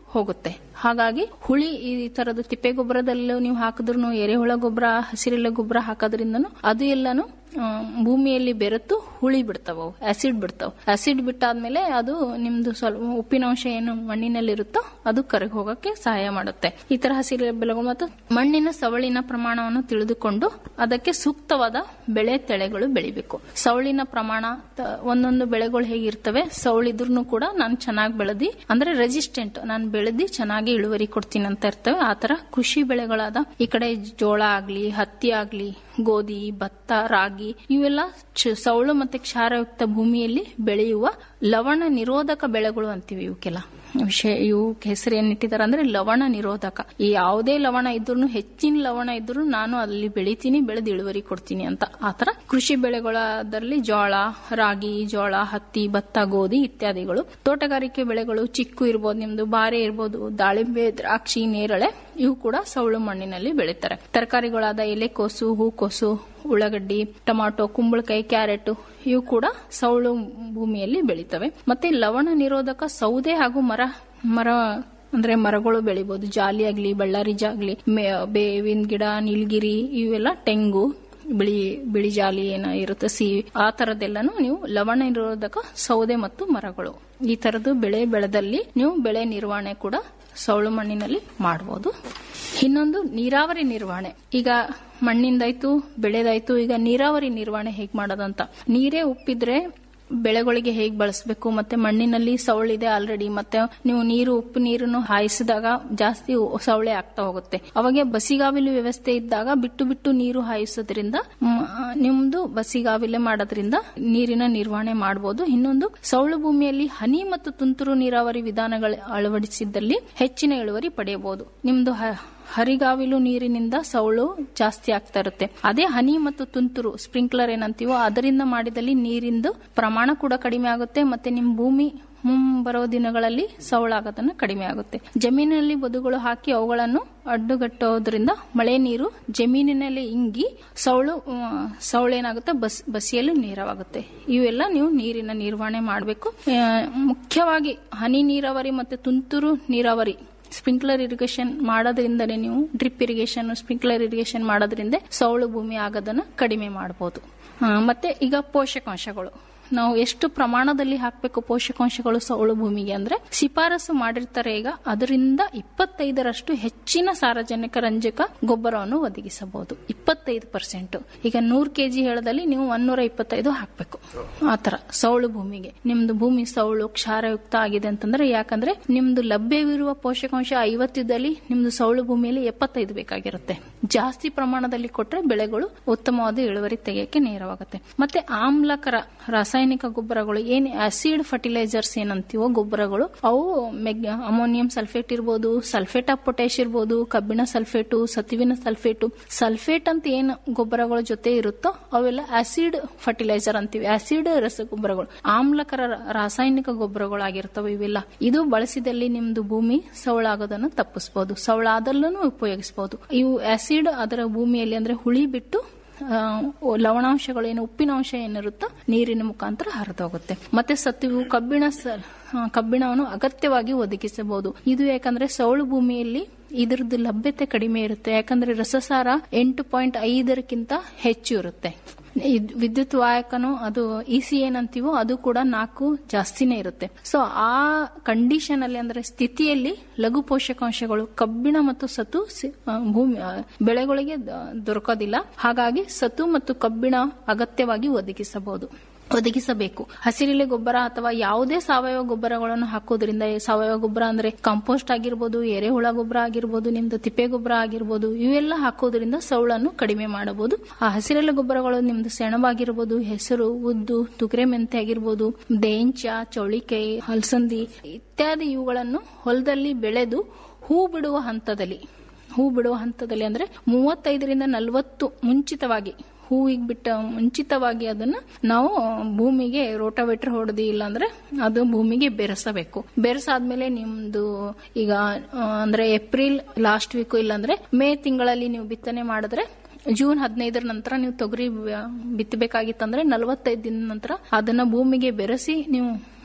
ಹೋಗುತ್ತೆ ಹಾಗಾಗಿ ಹುಳಿ ಈ ತರದ ತಿಪ್ಪೆ ಗೊಬ್ಬರದಲ್ಲೂ ನೀವು ಹಾಕಿದ್ರು ಎರೆಹುಳ ಗೊಬ್ಬರ ಹಸಿರೆಲೆ ಗೊಬ್ಬರ ಹಾಕೋದ್ರಿಂದನು ಅದು ಎಲ್ಲಾನು ಆ, ಭೂಮಿಯಲ್ಲಿ ಬೆರೆತು ಹುಳಿ ಬಿಡ್ತಾವ ಅವು ಆಸಿಡ್ ಬಿಡ್ತಾವ ಆಸಿಡ್ ಬಿಟ್ಟಾದ್ಮೇಲೆ ಅದು ನಿಮ್ದು ಸ್ವಲ್ಪ ಉಪ್ಪಿನಾಂಶ ಏನು ಮಣ್ಣಿನಲ್ಲಿ ಇರುತ್ತೋ ಅದು ಕರಗಿ ಹೋಗಕ್ಕೆ ಸಹಾಯ ಮಾಡುತ್ತೆ ಈ ತರ ಹಸಿರೆಲೆ ಬೆಳೆಗಳು ಮತ್ತು ಮಣ್ಣಿನ ಸವಳಿನ ಪ್ರಮಾಣವನ್ನು ತಿಳಿದುಕೊಂಡು ಅದಕ್ಕೆ ಸೂಕ್ತವಾದ ಬೆಳೆ ತೆಳೆಗಳು ಬೆಳಿಬೇಕು ಸವಳಿನ ಪ್ರಮಾಣ ತ- ಒಂದೊಂದು ಬೆಳೆಗಳು ಹೇಗಿರ್ತವೆ ಸವಳಿದ್ರು ಕೂಡ ನಾನು ಚೆನ್ನಾಗಿ ಬೆಳೆದಿ ಅಂದ್ರೆ ರೆಸಿಸ್ಟೆಂಟ್ ನಾನು ಬೆಳೆದಿ ಚೆನ್ನಾಗಿ ಇಳುವರಿ ಕೊಡ್ತೀನಿ ಅಂತ ಇರ್ತವೆ ಆ ತರ ಕೃಷಿ ಬೆಳೆಗಳಾದ ಈ ಕಡೆ ಜೋಳ ಆಗ್ಲಿ ಹತ್ತಿ ಆಗ್ಲಿ ಗೋಧಿ ಭತ್ತ ರಾಗಿ ಇವೆಲ್ಲ ಚ- ಸೌಳು ಮತ್ತೆ ಕ್ಷಾರಯುಕ್ತ ಭೂಮಿಯಲ್ಲಿ ಬೆಳೆಯುವ ಲವಣ ನಿರೋಧಕ ಬೆಳೆಗಳು ಅಂತೀವಿ ಇವಕ್ಕೆಲ್ಲ ವಿಷಯ ಇವು ಹೆಸರು ಏನಿಟ್ಟಿದ್ದಾರೆ ಅಂದ್ರೆ ಲವಣ ನಿರೋಧಕ ಈ ಯಾವುದೇ ಲವಣ ಇದ್ರೂ ಹೆಚ್ಚಿನ ಲವಣ ಇದ್ರೂ ನಾನು ಅಲ್ಲಿ ಬೆಳಿತೀನಿ ಬೆಳೆದು ಇಳುವರಿ ಕೊಡ್ತೀನಿ ಅಂತ ಆತರ ಕೃಷಿ ಬೆಳೆಗಳಲ್ಲಿ ಜೋಳ ರಾಗಿ ಜೋಳ ಹತ್ತಿ ಭತ್ತ ಗೋಧಿ ಇತ್ಯಾದಿಗಳು ತೋಟಗಾರಿಕೆ ಬೆಳೆಗಳು ಚಿಕ್ಕು ಇರ್ಬೋದು ನಿಮ್ದು ಬಾರೆ ಇರ್ಬೋದು ದಾಳಿಂಬೆ ದ್ರಾಕ್ಷಿ ನೇರಳೆ ಇವು ಕೂಡ ಸೌಳು ಮಣ್ಣಿನಲ್ಲಿ ಬೆಳೀತಾರೆ ತರಕಾರಿಗಳಾದ ಎಲೆಕೋಸು ಹೂಕೋಸು ಉಳ್ಳಾಗಡ್ಡಿ ಟೊಮಾಟೊ ಕುಂಬಳಕಾಯಿ ಕ್ಯಾರೆಟ್ ಇವು ಕೂಡ ಸೌಳು ಭೂಮಿಯಲ್ಲಿ ಬೆಳೀತವೆ ಮತ್ತೆ ಲವಣ ನಿರೋಧಕ ಸೌದೆ ಹಾಗೂ ಮರ ಮರ ಅಂದ್ರೆ ಮರಗಳು ಬೆಳಿಬಹುದು ಜಾಲಿ ಆಗ್ಲಿ ಬಳ್ಳಾರಿ ಜಾಗ್ಲಿ ಮೇ- ಬೇವಿನ ಗಿಡ ನೀಲಗಿರಿ ಇವೆಲ್ಲ ತೆಂಗು ಬಿಳಿ ಬಿಳಿ ಜಾಲಿ ಏನ ಇರುತ್ತೆ ಸಿ ಆ ತರದೆಲ್ಲಾನು ನೀವು ಲವಣ ನಿರೋಧಕ ಸೌದೆ ಮತ್ತು ಮರಗಳು ಈ ತರದ್ದು ಬೆಳೆ ಬೆಳೆದಲ್ಲಿ ನೀವು ಬೆಳೆ ನಿರ್ವಹಣೆ ಕೂಡ ಸೌಳು ಮಣ್ಣಿನಲ್ಲಿ ಮಾಡಬಹುದು ಇನ್ನೊಂದು ನೀರಾವರಿ ನಿರ್ವಹಣೆ ಈಗ ಮಣ್ಣಿಂದಾಯ್ತು ಬೆಳೆದಾಯ್ತು ಈಗ ನೀರಾವರಿ ನಿರ್ವಹಣೆ ಹೇಗ್ ಮಾಡೋದಂತ ನೀರೇ ಉಪ್ಪಿದ್ರೆ ಬೆಳೆಗಳಿಗೆ ಹೇಗ್ ಬಳಸಬೇಕು ಮತ್ತೆ ಮಣ್ಣಿನಲ್ಲಿ ಸವಳಿದೆ ಆಲ್ರೆಡಿ ಮತ್ತೆ ನೀವು ನೀರು ಉಪ್ಪು ನೀರನ್ನು ಹಾಯಿಸಿದಾಗ ಜಾಸ್ತಿ ಸವಳೆ ಆಗ್ತಾ ಹೋಗುತ್ತೆ ಅವಾಗ ಬಸಿಗಾವಿಲು ವ್ಯವಸ್ಥೆ ಇದ್ದಾಗ ಬಿಟ್ಟು ಬಿಟ್ಟು ನೀರು ಹಾಯಿಸೋದ್ರಿಂದ ಮ್, ನಿಮ್ದು ಬಸಿಗಾವಿಲೆ ಮಾಡೋದ್ರಿಂದ ನೀರಿನ ನಿರ್ವಹಣೆ ಮಾಡಬಹುದು ಇನ್ನೊಂದು ಸೌಳು ಭೂಮಿಯಲ್ಲಿ ಹನಿ ಮತ್ತು ತುಂತುರು ನೀರಾವರಿ ವಿಧಾನಗಳ ಅಳವಡಿಸಿದ್ದಲ್ಲಿ ಹೆಚ್ಚಿನ ಇಳುವರಿ ಪಡೆಯಬಹುದು ನಿಮ್ದು ಹ- ಹರಿಗಾವಿಲು ನೀರಿನಿಂದ ಸೌಳು ಜಾಸ್ತಿ ಆಗ್ತಾ ಇರುತ್ತೆ ಅದೇ ಹನಿ ಮತ್ತು ತುಂತುರು ಸ್ಪ್ರಿಂಕ್ಲರ್ ಏನಂತೀವೋ ಅದರಿಂದ ಮಾಡಿದಲ್ಲಿ ನೀರಿಂದು ಪ್ರಮಾಣ ಕೂಡ ಕಡಿಮೆ ಆಗುತ್ತೆ ಮತ್ತೆ ನಿಮ್ ಭೂಮಿ ಮುಂಬರೋ ದಿನಗಳಲ್ಲಿ ಸೌಳಾಗೋದನ್ನ ಕಡಿಮೆ ಆಗುತ್ತೆ ಜಮೀನಿನಲ್ಲಿ ಬದುಗಳು ಹಾಕಿ ಅವುಗಳನ್ನು ಅಡ್ಡುಗಟ್ಟೋದ್ರಿಂದ ಮಳೆ ನೀರು ಜಮೀನಿನಲ್ಲಿ ಇಂಗಿ ಸೌಳು ಆ, ಸೌಳೇನಾಗುತ್ತೆ ಬಸ್ ಬಸಿಯಲು ನೀರವಾಗುತ್ತೆ ಇವೆಲ್ಲ ನೀವು ನೀರಿನ ನಿರ್ವಹಣೆ ಮಾಡಬೇಕು ಮುಖ್ಯವಾಗಿ ಹನಿ ನೀರಾವರಿ ಮತ್ತೆ ತುಂತುರು ನೀರಾವರಿ ಸ್ಪ್ರಿಂಕ್ಲರ್ ಇರಿಗೇಷನ್ ಮಾಡೋದ್ರಿಂದಲೇ ನೀವು ಡ್ರಿಪ್ ಇರಿಗೇಷನ್ ಸ್ಪ್ರಿಂಕ್ಲರ್ ಇರಿಗೇಷನ್ ಮಾಡೋದ್ರಿಂದ ಸೌಳು ಭೂಮಿ ಆಗೋದನ್ನ ಕಡಿಮೆ ಮಾಡಬಹುದು ಮತ್ತೆ ಈಗ ಪೋಷಕಾಂಶಗಳು ನಾವು ಎಷ್ಟು ಪ್ರಮಾಣದಲ್ಲಿ ಹಾಕಬೇಕು ಪೋಷಕಾಂಶಗಳು ಸೌಳು ಭೂಮಿಗೆ ಅಂದ್ರೆ ಶಿಫಾರಸು ಮಾಡಿರ್ತಾರೆ ಈಗ ಅದರಿಂದ ಇಪ್ಪತ್ತೈದರಷ್ಟು ಹೆಚ್ಚಿನ ಸಾರಜನಕ ರಂಜಕ ಗೊಬ್ಬರವನ್ನು ಒದಗಿಸಬಹುದು ಇಪ್ಪತ್ತೈದು ಪರ್ಸೆಂಟ್ ಈಗ ನೂರ್ ಕೆಜಿ ಹೇಳದಲ್ಲಿ ನೀವು ಒನ್ನೂರ ಇಪ್ಪತ್ತೈದು ಹಾಕಬೇಕು ಆತರ ಸೌಳು ಭೂಮಿಗೆ ನಿಮ್ದು ಭೂಮಿ ಸೌಳು ಕ್ಷಾರಯುಕ್ತ ಆಗಿದೆ ಅಂತಂದ್ರೆ ಯಾಕಂದ್ರೆ ನಿಮ್ದು ಲಭ್ಯವಿರುವ ಪೋಷಕಾಂಶ ಐವತ್ತಿದ್ದಲ್ಲಿ ನಿಮ್ದು ಸೌಳು ಭೂಮಿಯಲ್ಲಿ ಎಪ್ಪತ್ತೈದು ಬೇಕಾಗಿರುತ್ತೆ ಜಾಸ್ತಿ ಪ್ರಮಾಣದಲ್ಲಿ ಕೊಟ್ರೆ ಬೆಳೆಗಳು ಉತ್ತಮವಾದ ಇಳುವರಿ ತೆಗೆಯಕ್ಕೆ ನೇರವಾಗುತ್ತೆ ಮತ್ತೆ ಆಮ್ಲಕರ ರಾಸಾಯನಿಕ ಗೊಬ್ಬರಗಳು ಏನ್ ಆಸಿಡ್ ಫರ್ಟಿಲೈಸರ್ಸ್ ಏನಂತೀವೋ ಗೊಬ್ಬರಗಳು ಅವು ಮೆಗ್ ಅಮೋನಿಯಂ ಸಲ್ಫೇಟ್ ಇರ್ಬೋದು ಸಲ್ಫೇಟ್ ಆಫ್ ಪೊಟ್ಯಾಶ್ ಇರ್ಬೋದು ಕಬ್ಬಿಣ ಸಲ್ಫೇಟು ಸತುವಿನ ಸಲ್ಫೇಟು ಸಲ್ಫೇಟ್ ಅಂತ ಏನು ಗೊಬ್ಬರಗಳ ಜೊತೆ ಇರುತ್ತೋ ಅವೆಲ್ಲ ಆಸಿಡ್ ಫರ್ಟಿಲೈಸರ್ ಅಂತೀವಿ ಆಸಿಡ್ ರಸಗೊಬ್ಬರಗಳು ಆಮ್ಲಕರ ರಾಸಾಯನಿಕ ಗೊಬ್ಬರಗಳಾಗಿರ್ತವೆ ಇವೆಲ್ಲ ಇದು ಬಳಸಿದಲ್ಲಿ ನಿಮ್ದು ಭೂಮಿ ಸವಳಾಗೋದನ್ನು ತಪ್ಪಿಸಬಹುದು ಸವಳಾದಲ್ಲೂ ಉಪಯೋಗಿಸಬಹುದು ಇವು ಆಸಿಡ್ ಅದರ ಭೂಮಿಯಲ್ಲಿ ಅಂದ್ರೆ ಹುಳಿ ಬಿಟ್ಟು ಆ, ಲವಣಾಂಶಗಳು ಏನು ಉಪ್ಪಿನಾಂಶ ಏನಿರುತ್ತೋ ನೀರಿನ ಮುಖಾಂತರ ಹರಿದೋಗುತ್ತೆ ಮತ್ತೆ ಸತ್ಯವು ಕಬ್ಬಿಣ ಸ- ಆ, ಕಬ್ಬಿಣವನ್ನು ಅಗತ್ಯವಾಗಿ ಒದಗಿಸಬಹುದು ಇದು ಯಾಕಂದ್ರೆ ಸೌಳು ಭೂಮಿಯಲ್ಲಿ ಇದರದ್ದು ಲಭ್ಯತೆ ಕಡಿಮೆ ಇರುತ್ತೆ ಯಾಕಂದ್ರೆ ರಸಸಾರ ಎಂಟು ಪಾಯಿಂಟ್ ಐದರಕ್ಕಿಂತ ಹೆಚ್ಚು ಇರುತ್ತೆ ಇದ್- ವಿದ್ಯುತ್ ವಾಹಕನು ಅದು ಇ ಸಿ ಏನಂತೀವೋ ಅದು ಕೂಡ ನಾಲ್ಕು ಜಾಸ್ತಿನೇ ಇರುತ್ತೆ ಸೊ ಆ ಕಂಡೀಷನ್ ಅಲ್ಲಿ ಅಂದ್ರೆ ಸ್ಥಿತಿಯಲ್ಲಿ ಲಘು ಪೋಷಕಾಂಶಗಳು ಕಬ್ಬಿಣ ಮತ್ತು ಸತು ಸಿ- ಆ, ಭೂಮಿ ಆ, ಬೆಳೆಗಳಿಗೆ ದ- ದೊರಕೋದಿಲ್ಲ ಹಾಗಾಗಿ ಸತು ಮತ್ತು ಕಬ್ಬಿಣ ಅಗತ್ಯವಾಗಿ ಒದಗಿಸಬಹುದು ಒದಗಿಸಬೇಕು ಹಸಿರೆಲೆ ಗೊಬ್ಬರ ಅಥವಾ ಯಾವುದೇ ಸಾವಯವ ಗೊಬ್ಬರಗಳನ್ನು ಹಾಕೋದ್ರಿಂದ ಈ ಸಾವಯವ ಗೊಬ್ಬರ ಅಂದ್ರೆ ಕಾಂಪೋಸ್ಟ್ ಆಗಿರ್ಬೋದು ಎರೆಹುಳ ಗೊಬ್ಬರ ಆಗಿರ್ಬೋದು ನಿಮ್ದು ತಿಪ್ಪೆ ಗೊಬ್ಬರ ಆಗಿರ್ಬೋದು ಇವೆಲ್ಲ ಹಾಕೋದ್ರಿಂದ ಸೌಳನ್ನು ಕಡಿಮೆ ಮಾಡಬಹುದು ಆ ಹಸಿರೆಲೆ ಗೊಬ್ಬರಗಳು ನಿಮ್ದು ಸೆಣಬಾಗಿರ್ಬೋದು ಹೆಸರು ಉದ್ದು ತುಗರೆ ಮೆಂತೆ ಆಗಿರ್ಬೋದು ದೇಂಚ ಚೌಳಿಕಾಯಿ ಹಲಸಂದಿ ಇತ್ಯಾದಿ ಇವುಗಳನ್ನು ಹೊಲದಲ್ಲಿ ಬೆಳೆದು ಹೂ ಬಿಡುವ ಹಂತದಲ್ಲಿ ಹೂ ಬಿಡುವ ಹಂತದಲ್ಲಿ ಅಂದ್ರೆ ಮೂವತ್ತೈದರಿಂದ ನಲವತ್ತು ಮುಂಚಿತವಾಗಿ ಹೂವಿಗೆ ಬಿಟ್ಟ ಮುಂಚಿತವಾಗಿ ಅದನ್ನ ನಾವು ಭೂಮಿಗೆ ರೋಟಾವೇಟರ್ ಹೊಡೆದಿ ಇಲ್ಲಾಂದ್ರೆ ಅದು ಭೂಮಿಗೆ ಬೆರೆಸಬೇಕು ಬೆರೆಸಾದ್ಮೇಲೆ ನಿಮ್ದು ಈಗ ಆ, ಅಂದ್ರೆ ಏಪ್ರಿಲ್ ಲಾಸ್ಟ್ ವೀಕ್ ಇಲ್ಲಾಂದ್ರೆ ಮೇ ತಿಂಗಳಲ್ಲಿ ನೀವು ಬಿತ್ತನೆ ಮಾಡಿದ್ರೆ ಜೂನ್ ಹದಿನೈದರ ನಂತರ ನೀವು ತೊಗರಿ ಬ- ಬಿತ್ತಬೇಕಾಗಿತ್ತಂದ್ರೆ ನಲವತ್ತೈದು ದಿನ ನಂತರ ಅದನ್ನ ಭೂಮಿಗೆ ಬೆರೆಸಿ ನೀವು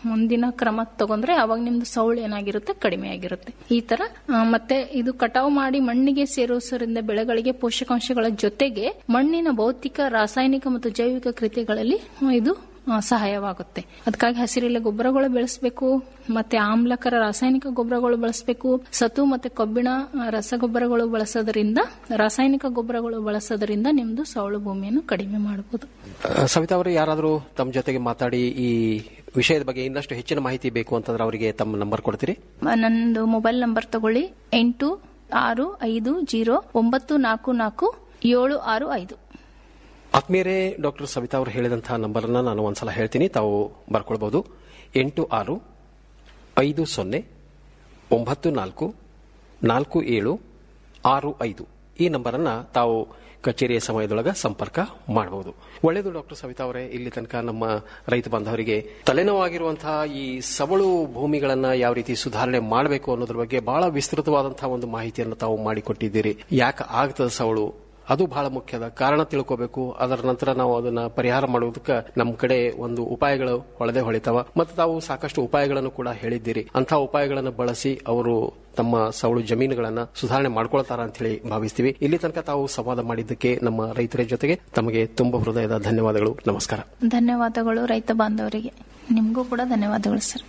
ಮುಂದಿನ ಕ್ರಮ ತಗೊಂಡ್ರೆ ಅವಾಗ ನಿಮ್ದು ಸೌಳು ಏನಾಗಿರುತ್ತೆ ಕಡಿಮೆ ಆಗಿರುತ್ತೆ ಈ ತರ ಆ, ಮತ್ತೆ ಇದು ಕಟಾವು ಮಾಡಿ ಮಣ್ಣಿಗೆ ಸೇರಿಸೋದ್ರಿಂದ ಬೆಳೆಗಳಿಗೆ ಪೋಷಕಾಂಶಗಳ ಜೊತೆಗೆ ಮಣ್ಣಿನ ಭೌತಿಕ ರಾಸಾಯನಿಕ ಮತ್ತು ಜೈವಿಕ ಕೃತಿಗಳಲ್ಲಿ ಇದು ಆ, ಸಹಾಯವಾಗುತ್ತೆ ಅದಕ್ಕಾಗಿ ಹಸಿರೆಲೆ ಗೊಬ್ಬರಗಳು ಬೆಳೆಸಬೇಕು ಮತ್ತೆ ಆಮ್ಲಕರ ರಾಸಾಯನಿಕ ಗೊಬ್ಬರಗಳು ಬಳಸಬೇಕು ಸತು ಮತ್ತೆ ಕಬ್ಬಿಣ ಆ, ರಸಗೊಬ್ಬರಗಳು ಬಳಸೋದ್ರಿಂದ ರಾಸಾಯನಿಕ ಗೊಬ್ಬರಗಳು ಬಳಸೋದ್ರಿಂದ ನಿಮ್ದು ಸೌಳು ಭೂಮಿಯನ್ನು ಕಡಿಮೆ ಮಾಡಬಹುದು ಆ, ಸವಿತಾ ಅವರು ಯಾರಾದರೂ ತಮ್ಮ ಜೊತೆಗೆ ಮಾತಾಡಿ ಈ ವಿಷಯದ ಬಗ್ಗೆ ಇನ್ನಷ್ಟು ಹೆಚ್ಚಿನ ಮಾಹಿತಿ ಬೇಕು ಅಂತಂದ್ರೆ ಅವರಿಗೆ ತಮ್ಮ ನಂಬರ್ ಕೊಡ್ತೀರಿ ನಂದು ಮೊಬೈಲ್ ನಂಬರ್ ತಗೊಳ್ಳಿ ಎಂಟು ಆರು ಐದು ಜೀರೋ ಒಂಬತ್ತು ನಾಲ್ಕು ನಾಲ್ಕು ಏಳು ಆರು ಐದು ಆತ್ಮೀಯರೇ ಡಾಕ್ಟರ್ ಸವಿತಾ ಅವರು ಹೇಳಿದಂತಹ ನಂಬರನ್ನ ನಾನು ಒಂದ್ಸಲ ಹೇಳ್ತೀನಿ ತಾವು ಬರ್ಕೊಳ್ಬಹುದು ಎಂಟು ಆರು ಐದು ಸೊನ್ನೆ ಒಂಬತ್ತು ನಾಲ್ಕು ನಾಲ್ಕು ಏಳು ಆರು ಐದು ಈ ನಂಬರನ್ನ ತಾವು ಕಚೇರಿಯ ಸಮಯದೊಳಗ ಸಂಪರ್ಕ ಮಾಡಬಹುದು ಒಳ್ಳೆಯದು ಡಾಕ್ಟರ್ ಸವಿತಾ ಅವರೇ ಇಲ್ಲಿ ತನಕ ನಮ್ಮ ರೈತ ಬಾಂಧವರಿಗೆ ತಲೆನೋವಾಗಿರುವಂತಹ ಈ ಸವಳು ಭೂಮಿಗಳನ್ನ ಯಾವ ರೀತಿ ಸುಧಾರಣೆ ಮಾಡಬೇಕು ಅನ್ನೋದ್ರ ಬಗ್ಗೆ ಬಹಳ ವಿಸ್ತೃತವಾದಂತಹ ಒಂದು ಮಾಹಿತಿಯನ್ನು ತಾವು ಮಾಡಿಕೊಟ್ಟಿದ್ದೀರಿ ಯಾಕೆ ಆಗ್ತದ ಸವಳು ಅದು ಬಹಳ ಮುಖ್ಯದ ಕಾರಣ ತಿಳ್ಕೋಬೇಕು ಅದರ ನಂತರ ನಾವು ಅದನ್ನ ಪರಿಹಾರ ಮಾಡುವುದಕ್ಕೆ ನಮ್ಮ ಕಡೆ ಒಂದು ಉಪಾಯಗಳು ಹೊಳೆದೇ ಹೊಳಿತಾವ ಮತ್ತು ತಾವು ಸಾಕಷ್ಟು ಉಪಾಯಗಳನ್ನು ಕೂಡ ಹೇಳಿದ್ದೀರಿ ಅಂತಹ ಉಪಾಯಗಳನ್ನು ಬಳಸಿ ಅವರು ತಮ್ಮ ಸವಳು ಜಮೀನುಗಳನ್ನ ಸುಧಾರಣೆ ಮಾಡ್ಕೊಳ್ತಾರ ಅಂತ ಹೇಳಿ ಭಾವಿಸ್ತೀವಿ ಇಲ್ಲಿ ತನಕ ತಾವು ಸಂವಾದ ಮಾಡಿದ್ದಕ್ಕೆ ನಮ್ಮ ರೈತರ ಜೊತೆಗೆ ತಮಗೆ ತುಂಬ ಹೃದಯದ ಧನ್ಯವಾದಗಳು ನಮಸ್ಕಾರ ಧನ್ಯವಾದಗಳು ರೈತ ಬಾಂಧವರಿಗೆ ನಿಮಗೂ ಕೂಡ ಧನ್ಯವಾದಗಳು ಸರ್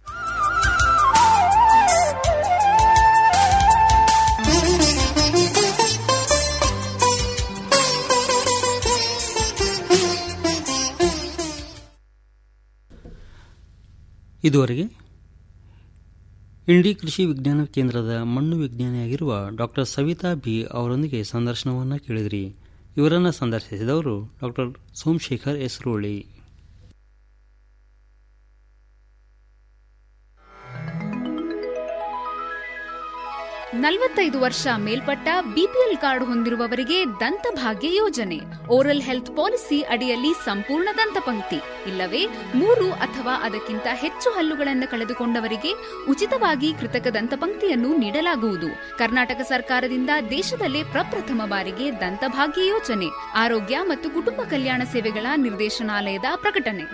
ಇದುವರೆಗೆ ಇಂಡಿ ಕೃಷಿ ವಿಜ್ಞಾನ ಕೇಂದ್ರದ ಮಣ್ಣು ವಿಜ್ಞಾನಿಯಾಗಿರುವ ಡಾಕ್ಟರ್ ಸವಿತಾ ಬಿ ಅವರೊಂದಿಗೆ ಸಂದರ್ಶನವನ್ನು ಕೇಳಿದ್ರಿ ಇವರನ್ನು ಸಂದರ್ಶಿಸಿದವರು ಡಾಕ್ಟರ್ ಸೋಮಶೇಖರ್ ಎಸ್ರೋಳಿ ನಲವತ್ತೈದು ವರ್ಷ ಮೇಲ್ಪಟ್ಟ ಬಿಪಿಎಲ್ ಕಾರ್ಡ್ ಹೊಂದಿರುವವರಿಗೆ ದಂತಭಾಗ್ಯ ಯೋಜನೆ ಓರಲ್ ಹೆಲ್ತ್ ಪಾಲಿಸಿ ಅಡಿಯಲ್ಲಿ ಸಂಪೂರ್ಣ ದಂತಪಂಕ್ತಿ ಇಲ್ಲವೇ ಮೂರು ಅಥವಾ ಅದಕ್ಕಿಂತ ಹೆಚ್ಚು ಹಲ್ಲುಗಳನ್ನು ಕಳೆದುಕೊಂಡವರಿಗೆ ಉಚಿತವಾಗಿ ಕೃತಕ ದಂತಪಂಕ್ತಿಯನ್ನು ನೀಡಲಾಗುವುದು ಕರ್ನಾಟಕ ಸರ್ಕಾರದಿಂದ ದೇಶದಲ್ಲೇ ಪ್ರಪ್ರಥಮ ಬಾರಿಗೆ ದಂತಭಾಗ್ಯ ಯೋಜನೆ ಆರೋಗ್ಯ ಮತ್ತು ಕುಟುಂಬ ಕಲ್ಯಾಣ ಸೇವೆಗಳ ನಿರ್ದೇಶನಾಲಯದ ಪ್ರಕಟಣೆ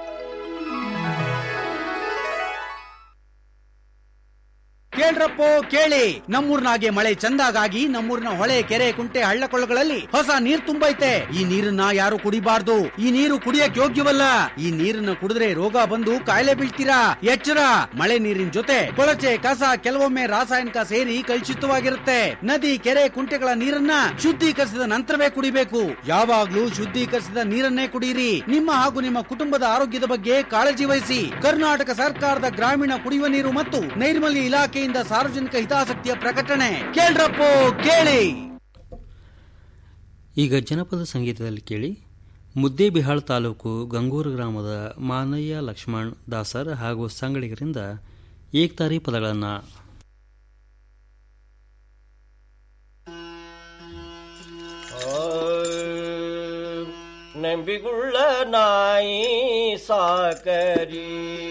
ಕೇಳ್ರಪ್ಪೋ ಕೇಳಿ ನಮ್ಮೂರ್ನಾಗೆ ಮಳೆ ಚಂದಾಗಾಗಿ ನಮ್ಮೂರಿನ ಹೊಳೆ ಕೆರೆ ಕುಂಟೆ ಹಳ್ಳ ಕೊಳ್ಳಗಳಲ್ಲಿ ಹೊಸ ನೀರ್ ತುಂಬೈತೆ ಈ ನೀರನ್ನ ಯಾರು ಕುಡಿಬಾರ್ದು ಈ ನೀರು ಕುಡಿಯಕ್ ಯೋಗ್ಯವಲ್ಲ ಈ ನೀರನ್ನ ಕುಡಿದ್ರೆ ರೋಗ ಬಂದು ಕಾಯಿಲೆ ಬೀಳ್ತೀರಾ ಎಚ್ಚರ ಮಳೆ ನೀರಿನ ಜೊತೆ ಕೊಳಚೆ ಕಸ ಕೆಲವೊಮ್ಮೆ ರಾಸಾಯನಿಕ ಸೇರಿ ಕಲುಷಿತವಾಗಿರುತ್ತೆ ನದಿ ಕೆರೆ ಕುಂಟೆಗಳ ನೀರನ್ನ ಶುದ್ಧೀಕರಿಸಿದ ನಂತರವೇ ಕುಡಿಬೇಕು ಯಾವಾಗ್ಲೂ ಶುದ್ಧೀಕರಿಸಿದ ನೀರನ್ನೇ ಕುಡಿಯಿರಿ ನಿಮ್ಮ ಹಾಗೂ ನಿಮ್ಮ ಕುಟುಂಬದ ಆರೋಗ್ಯದ ಬಗ್ಗೆ ಕಾಳಜಿ ವಹಿಸಿ ಕರ್ನಾಟಕ ಸರ್ಕಾರದ ಗ್ರಾಮೀಣ ಕುಡಿಯುವ ನೀರು ಮತ್ತು ನೈರ್ಮಲ್ಯ ಇಲಾಖೆಯಿಂದ ಸಾರ್ವಜನಿಕ ಹಿತಾಸಕ್ತಿಯ ಪ್ರಕಟಣೆ ಕೇಳ್ರಪ್ಪೋ ಕೇಳಿ ಈಗ ಜನಪದ ಸಂಗೀತದಲ್ಲಿ ಕೇಳಿ ಮುದ್ದೇಬಿಹಾಳ್ ತಾಲೂಕು ಗಂಗೂರು ಗ್ರಾಮದ ಮಾನಯ್ಯ ಲಕ್ಷ್ಮಣ್ ದಾಸರ್ ಹಾಗೂ ಸಂಗಡಿಗರಿಂದ ಏಕ್ತಾರಿ ಪದಗಳನ್ನು ನಂಬಿಗುಳ್ಳ ನಾಯಿ ಸಾಕರಿ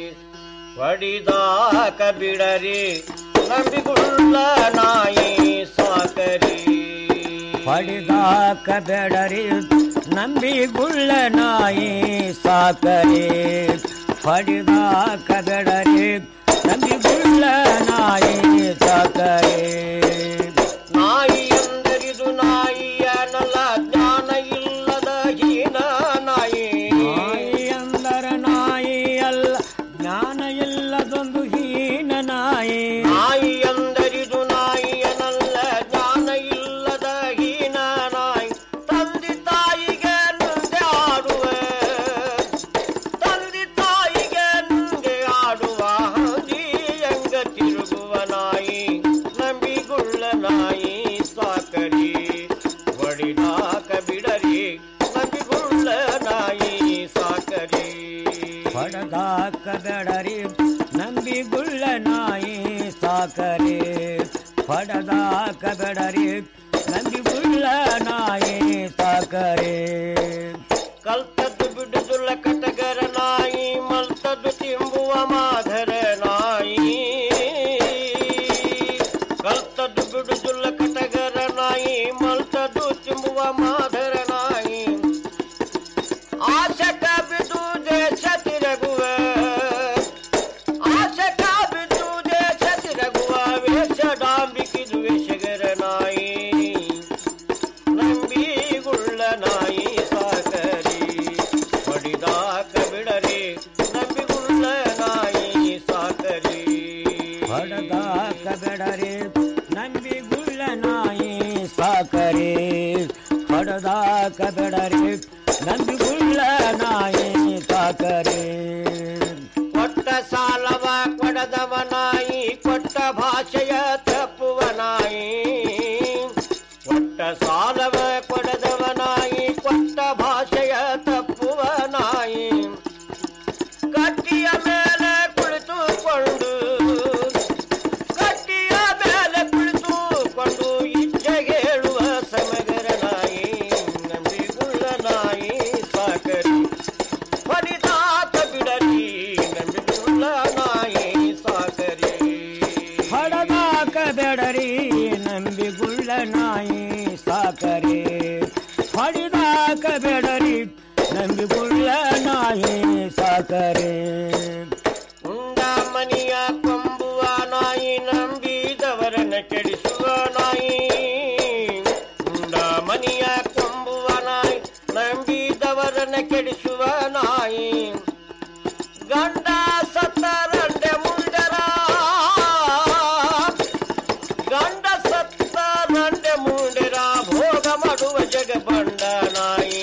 ಹೊಡಿದಾಕ ಬಿಡರಿ ನಂಬಿಗುಳ್ಳ ನಾಯಿ ಸಾಕರಿ ಪಡಿದಾಕ ಬೆಡರಿ ನಂಬಿಗುಳ್ಳ ನಾಯಿ ಸಾಕರಿ ಪಡಿದಾಕ ಬೆಡರಿ ನಂಬಿಗುಳ್ಳ ನಾಯಿ ಸಾಕರಿ ನಾಯಿ ಎಂದರಿದು ನಾಯಿಯನಲ್ಲ ಜ್ಞಾನ ಇಲ್ಲದ ಹೀನ ನಾಯಿ ನಾಯಿ ಅಂದರ ನಾಯಿ ಅಲ್ಲ ಜ್ಞಾನ ಇಲ್ಲದೊಂದು ಹೀನ ನಾಯಿ ನಾಯಿ ಎಂದರಿದು ನಾಯಿಯನಲ್ಲ ಜ್ಞಾನ ಇಲ್ಲದ ಹೀನ ನಾಯಿ ತಂದೆ ತಾಯಿಗೆ ಮುಂದೆ ಆಡುವ ತಂದೆ ತಾಯಿಗೆ ಮುಂದೆ ಆಡುವ ಹಂದಿಯಂಗ ತಿರುಗುವ ನಾಯಿ ನಂಬಿಗುಳ್ಳ ನಾಯಿ ಸಾಕರಿ ಒಡಿದಾಕ ಬಿಡರಿ ನಂಬಿಗುಳ್ಳ ನಾಯಿ ಸಾಕರಿ ಪಡದಾಕ ಬೆಡರಿ ನಂಬಿಗುಳ್ಳ ನಾಯಿ ಸಾಕರಿ ಪಡದಾಕ ಬೆಡರಿ ನಂಬಿಗುಳ್ಳ ನಾಯಿ ಸಾಕರಿ ಕಲ್ತದ್ದು ಬಿಡುದುಲ್ಲ ಕಟಗರ ನಾಯಿ ಮಲ್ತದ್ದು ತಿಂಬುವ ಮಾಧರ ನಾಯಿ ಕಲ್ತದ್ದು ಬಿಡುದುಲ್ಲ ಕಟಗರ ನಾಯಿ ಮಲ್ತದ್ದು ತಿಂಬುವ ಮಾಧರ ನಾಯಿ ಆಶಕ ಬಿದು ದೇಶ ತಿರುಗುವ ಕಬೇಡರಿ ನಂಬಿಗುಳ್ಳ ನಾಯಿ ಸಾಕರೆ ಕೊಟ್ಟ ಸಾಲವ ಕೊಡದವ ನಾಯಿ ಕೊಟ್ಟ ಭಾಷೆಯ ತಪ್ಪುವ ನಾಯಿ ಕೊಟ್ಟ ಸಾಲವ ಕೊಡದವ ನಾಯಿ ಕೊಟ್ಟ ಭಾಷೆಯ ತಪ್ಪುವ ನಾಯಿ ಕಟ್ಟಿಯ ಮೇಲೆ ಕುಳಿತುಕೊಂಡು ಕಟ್ಟಿಯ ಮೇಲೆ ಕುಳಿತುಕೊಂಡು ಇಚ್ಛೆಗೆ ಹೇಳುವ ಸಮಗರ ನಾಯಿ ನಂಬಿಗುಳ್ಳ ನಾಯಿ ಸಾಕರಿ ಫಲಿತಾತ ಬಿಡರಿ ನಂಬಿಗುಳ್ಳ ನಾಯಿ ಸಾಕರಿ ಹೊಡೆದಾಕ ಬೇಡರಿ ನಂಬಿಗುಳ್ಳ ನಾಯಿ ಸಾಕರೆ ಹೊಡೆದಾಕ ಬೇಡರಿ ನಂಬಿಗುಳ್ಳ ನಾಯಿ ಸಾಕರೆ ಉಂಡ ಮನಿಯ ಕೊಂಬುವ ನಾಯಿ ನಂಬಿದವರನ್ನ ಕೆಡಿಸುವ ನಾಯಿ ಉಂಡ ಮನಿಯ ಕೊಂಬುವ ನಾಯಿ ನಂಬಿದವರನ್ನ ಕೆಡಿಸುವ ನಾಯಿ ಗಂಡ ಸತ್ತರಂಡೆ ಮುಂಡರ ಗಂಡ ಸತ್ತರಂಡೆ ಮುಂಡರ ಭೋಗ ಮಾಡುವ ಜಗ ಬಂಡ ನಾಯಿ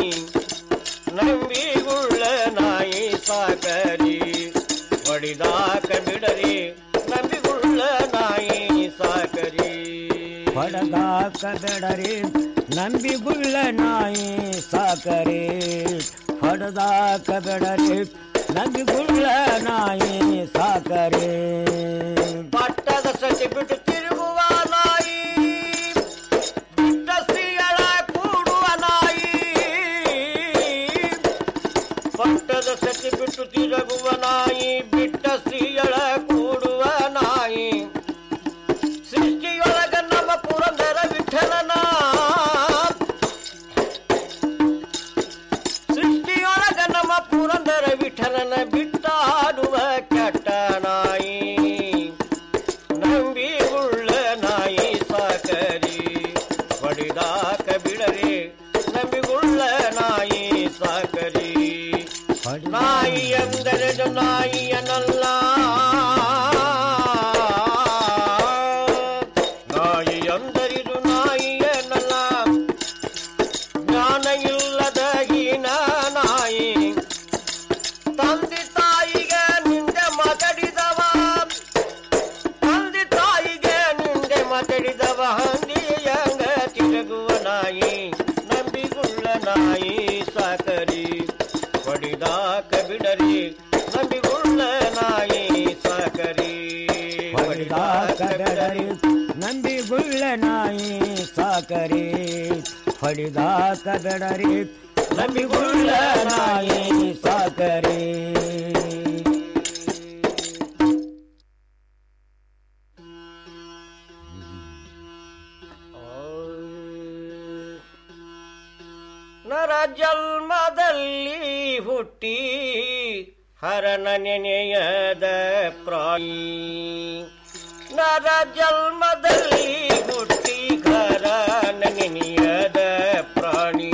ನಂಬಿಗುಳ್ಳ ನಾಯಿ ಸಾಕರಿ ಹೊಡಿದಾಕ ಬಿಡರಿ ನಂಬಿಗುಳ್ಳ ನಾಯಿ ಸಾಕರಿ ಹೊಡೆದಾಕ ಬೇಡರಿ ನಂಬಿಗುಳ್ಳ ನಾಯಿ ಸಾಕರೆ ಹೊಡೆದಾಕ ಬೇಡರಿ ನಂಬಿಗುಳ್ಳ ನಾಯಿ ಸಾಕರೆ ಪಟ್ಟದ ಸತಿ ಬಿಟ್ಟು ತಿರುಗುವ ನಾಯಿ ಬಿಟ್ಟ ಸ್ತ್ರೀಯಳ ಕೂಡುವ ನಾಯಿ ಪಟ್ಟದ ಸತಿ ಬಿಟ್ಟು ತಿರುಗುವ ನಾಯಿ ಬಿಟ್ಟ ಸ್ತ್ರೀಯಳ ಕೂಡುವ ನಾಯಿ ಸೃಷ್ಟಿಯೊಳಗ ನಮ್ಮ ಪುರಂದರ ವಿಠಲನ ಸೃಷ್ಟಿಯೊಳಗ ನಮ್ಮ ಪುರಂದರ ವಿಠಲನ ಬಿಟ್ಟಾಡುವ ಕೆಟ್ಟ ನಾಯಿ ನಂಬಿ ಉಳ್ಳ ನಾಯಿ ಸಾಕರಿ ಹೊಡಿದಾಕ ಬಿಡರಿ ನಂಬಿಗುಳ್ಳ ನಾಯಿ ಸಾಕರಿ ನಾಯಿ ಎಂದರೆ ನಾಯಿಯನಲ್ಲ ನಾಯಿ ಎಂದರಿದು ನಾಯಿಯನಲ್ಲ ಜ್ಞಾನ ಇಲ್ಲದ ಹೀನ ನಾಯಿ ತಂದೆ ತಾಯಿಗೆ ನಿಂದೆ ಮಾತಾಡಿದವ ತಂದೆ ತಾಯಿಗೆ ನಿಂದೆ ಮಾತಾಡಿದವ ಹಂದಿಯಂಗ ತಿರುಗುವ ನಾಯಿ ನಂಬಿಗುಳ್ಳ ನಾಯಿ ಸಾಕರಿ ಹೊಡಿದಾಕ ಬಿಡರಿ ನಂಬಿಗುಳ್ಳ ನಾಯಿ ಸಾಕರಿ ಹೊಡೆದಾಕ ಬೇಡರಿ ನಂಬಿಗುಳ್ಳ ನಾಯಿ ಸಾಕರೆ ಹೊಡೆದಾಕ ಬೇಡರಿ ನಂಬಿಗುಳ್ಳ ನಾಯಿ ಸಾಕರೆ ನರ ಜನ್ಮದಲ್ಲಿ ಹುಟ್ಟಿ ಹರನ ನೆನೆಯದ ಪ್ರಾಣಿ ನರ ಜನ್ಮದಲ್ಲಿ ಹುಟ್ಟಿ ಹರನ ನೆನೆಯದ ಪ್ರಾಣಿ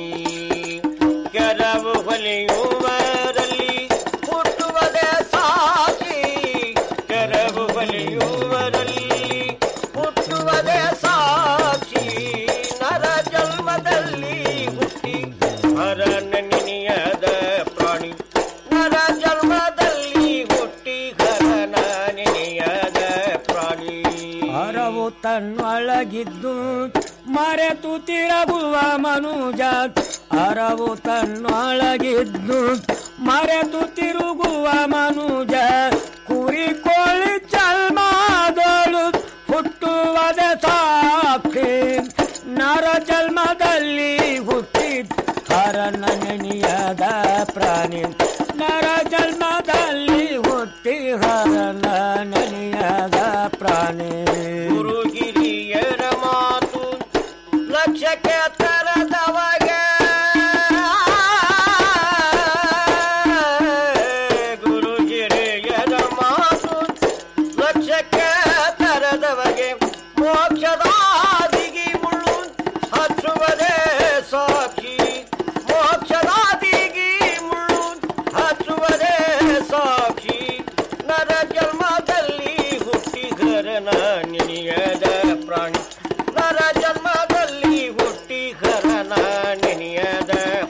ಕೆರವು ಹೊಲಿಯುವರಲ್ಲಿ ಹುಟ್ಟುವುದೇ ಸಾಕ್ಷಿ ಕೆರವು ಹೊಲಿಯುವರಲ್ಲಿ ಹುಟ್ಟುವುದೇ ಸಾಕ್ಷಿ ನರ ಜನ್ಮದಲ್ಲಿ ಹುಟ್ಟಿ ಹರನ ನೆನೆಯದ ಪ್ರಾಣಿ ನರ ಜನ್ಮದಲ್ಲಿ ಹುಟ್ಟಿ ಹರನ ನೆನೆಯದ ಪ್ರಾಣಿ ಅರವು ತನ್ನೊಳಗಿದ್ದು ಮರೆತು ತಿರುಗುವ ಮನುಜ ಅರವು ತನ್ನೊಳಗಿದ್ದು ಮರೆತು ತಿರುಗುವ ಮನುಜ ಕುರಿ ಕೋಳಿ ಜನ್ಮದಳು ಹುಟ್ಟುವುದ ಸಾಕ್ಷಿ ನರ ಜನ್ಮದಲ್ಲಿ ಹುಟ್ಟಿ ಹರನ ನೆನೆಯದ ಪ್ರಾಣಿ ನರ ಜನ್ಮದಲ್ಲಿ ಹುಟ್ಟಿ ಹರನ ನೆನೆಯದ ಪ್ರಾಣಿ ಗುರು ಹಿರಿಯರ ಮಾತು ಲಕ್ಷಕ್ಕೆ ತರದವಗೆ ಗುರು ಹಿರಿಯರ ಮಾತು ಲಕ್ಷಕ್ಕೆ ತರದವಗೆ ಮೋಕ್ಷದಾದಿಗಿ ಮುಳ್ಳು ಹಚ್ಚುವುದೇ ಸಾಕ್ಷಿ ಮೋಕ್ಷದಾದಿಗಿ ಮುಳ್ಳು ಹಚ್ಚುವುದೇ ಸಾಕ್ಷಿ ನರ ಜನ್ಮದಲ್ಲಿ ಹುಟ್ಟಿ ಘರನ ನೆನೆಯದ ಪ್ರಾಣಿ ನರ ಜನ್ಮದಲ್ಲಿ ಹುಟ್ಟಿ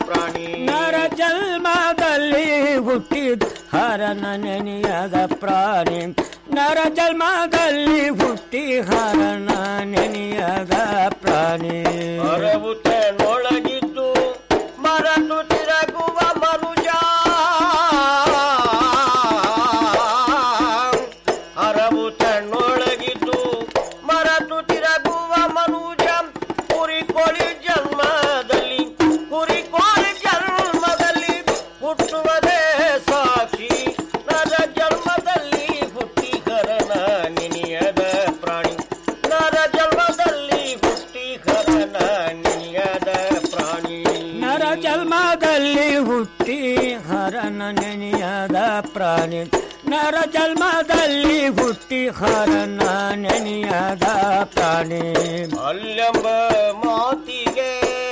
ಪ್ರಾಣಿ ನರ ಜನ್ಮದಲ್ಲಿ ಹುಟ್ಟಿದ ಹರನ ನೆನೆಯದ ಪ್ರಾಣಿ ನರ ಜನ್ಮದಲ್ಲಿ ಹುಟ್ಟಿ ಹರನ ನೆನೆಯದ ಪ್ರಾಣಿ ಅರವುತನೊಳಗಿದ್ದು ಮರತು ತಿರಗುವ ಮನುಜ ಅರವುತನೊಳಗಿದ್ದು ಮರತು ತಿರಗುವ ಮನುಜ ಕುರಿಕೋಳಿ ಜನ್ಮದಲ್ಲಿ ಕುರಿಕೋಳಿ ಜನ್ಮದಲ್ಲಿ ಹುಟ್ಟುವುದೇ ಸಾಕ್ಷಿ ನರ ಜನ್ಮದಲ್ಲಿ ಹುಟ್ಟಿ ಕರನ ನೆನೆಯದ ಪ್ರಾಣಿ ನರ ಜನ್ಮದಲ್ಲಿ ಹುಟ್ಟಿ ಕರನ ನೆನೆಯದ ಪ್ರಾಣಿ ನರ ಜನ್ಮದಲ್ಲಿ ಹುಟ್ಟಿ ಹರನ ನೆನೆಯದ ಪ್ರಾಣಿ ನರ ಜನ್ಮದಲ್ಲಿ ಹುಟ್ಟಿ ಹರನ ನೆನೆಯದ ಪ್ರಾಣಿ ಅಲ್ಲೆಂಬ ಮಾತಿಗೆ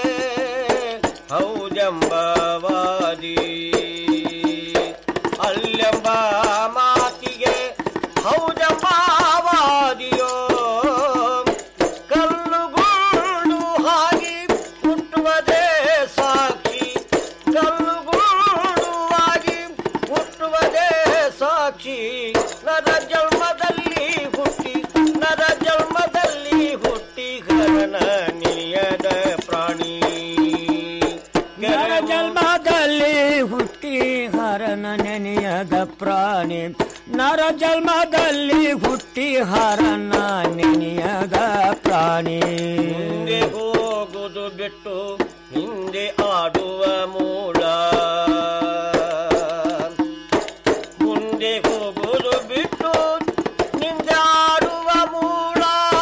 ಹೌದೆಂಬವಾದಿ ಅಲ್ಲೆಂಬ ಮಾತಿಗೆ ಹೌದೆಂಬವಾದಿಯೋ ಕಲ್ಲುಗುಂಡು ಹಾಗಿ ಹುಟ್ಟುವುದೇ ಸಾಕ್ಷಿ ಕಲ್ಲುಗುಂಡು ಆಗಿ ಹುಟ್ಟುವುದೇ ಸಾಕ್ಷಿ ನರ ಜನ್ಮದಲ್ಲಿ ಹುಟ್ಟಿ ನರ ಜನ್ಮದಲ್ಲಿ ಹುಟ್ಟಿ ಗರನ ನಿಯದ ಪ್ರಾಣಿ ನರ ಜನ್ಮದಲ್ಲಿ ಹುಟ್ಟಿ ಹರನ ನೆನೆಯದ ಪ್ರಾಣಿ ನರ ಜನ್ಮದಲ್ಲಿ ಹುಟ್ಟಿ ಹರನ ನೆನೆಯದ ಪ್ರಾಣಿ ಮುಂದೆ ಹೋಗುದು ಬಿಟ್ಟು ಹಿಂದೆ ಆಡುವ ಮೂಲ ಮುಂದೆ ಹೋಗುದು ಬಿಟ್ಟು ಹಿಂದೆ ಆಡುವ ಮೂಲ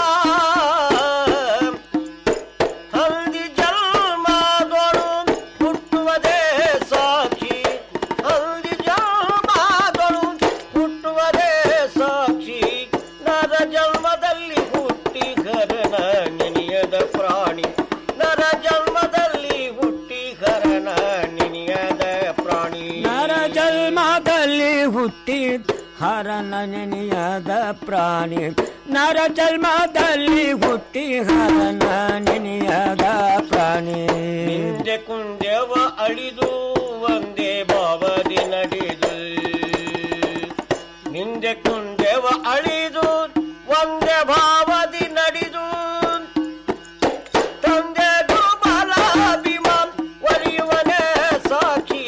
ಹಂದಿ ಜನ್ಮದೊಳು ಹುಟ್ಟುವುದೇ ಸಾಕ್ಷಿ ಹಂದಿ ಜನ್ಮದೊಳು ಹುಟ್ಟುವುದೇ ಸಾಕ್ಷಿ ನರ ಜನ್ಮದಲ್ಲಿ ಹುಟ್ಟಿ ಗರನ ನೆನೆಯದ ಪ್ರಾಣಿ ನರ ಜನ್ಮದಲ್ಲಿ ಹುಟ್ಟಿ ಗರನ ನೆನೆಯದ ಪ್ರಾಣಿ ನರ ಜನ್ಮದಲ್ಲಿ ಹುಟ್ಟಿ ಹರನ ನೆನೆಯದ ಪ್ರಾಣಿ ನರ ಜನ್ಮದಲ್ಲಿ ಹುಟ್ಟಿ ಹರನ ನೆನೆಯದ ಪ್ರಾಣಿ ಹಿಂದೆ ಕುಂದೆವ ಅಳಿದು ಒಂದೇ ಭಾವದಿ ನಡೆದು ನಿಂದೆ ಕುಂದೆವ ಅಳಿದು ಒಂದೇ ಭಾವದಿ ನಡೆದು ತಂದೆ ದುರ್ಬಲ ಭೀಮ ಒಲಿಯುವನೇ ಸಾಕ್ಷಿ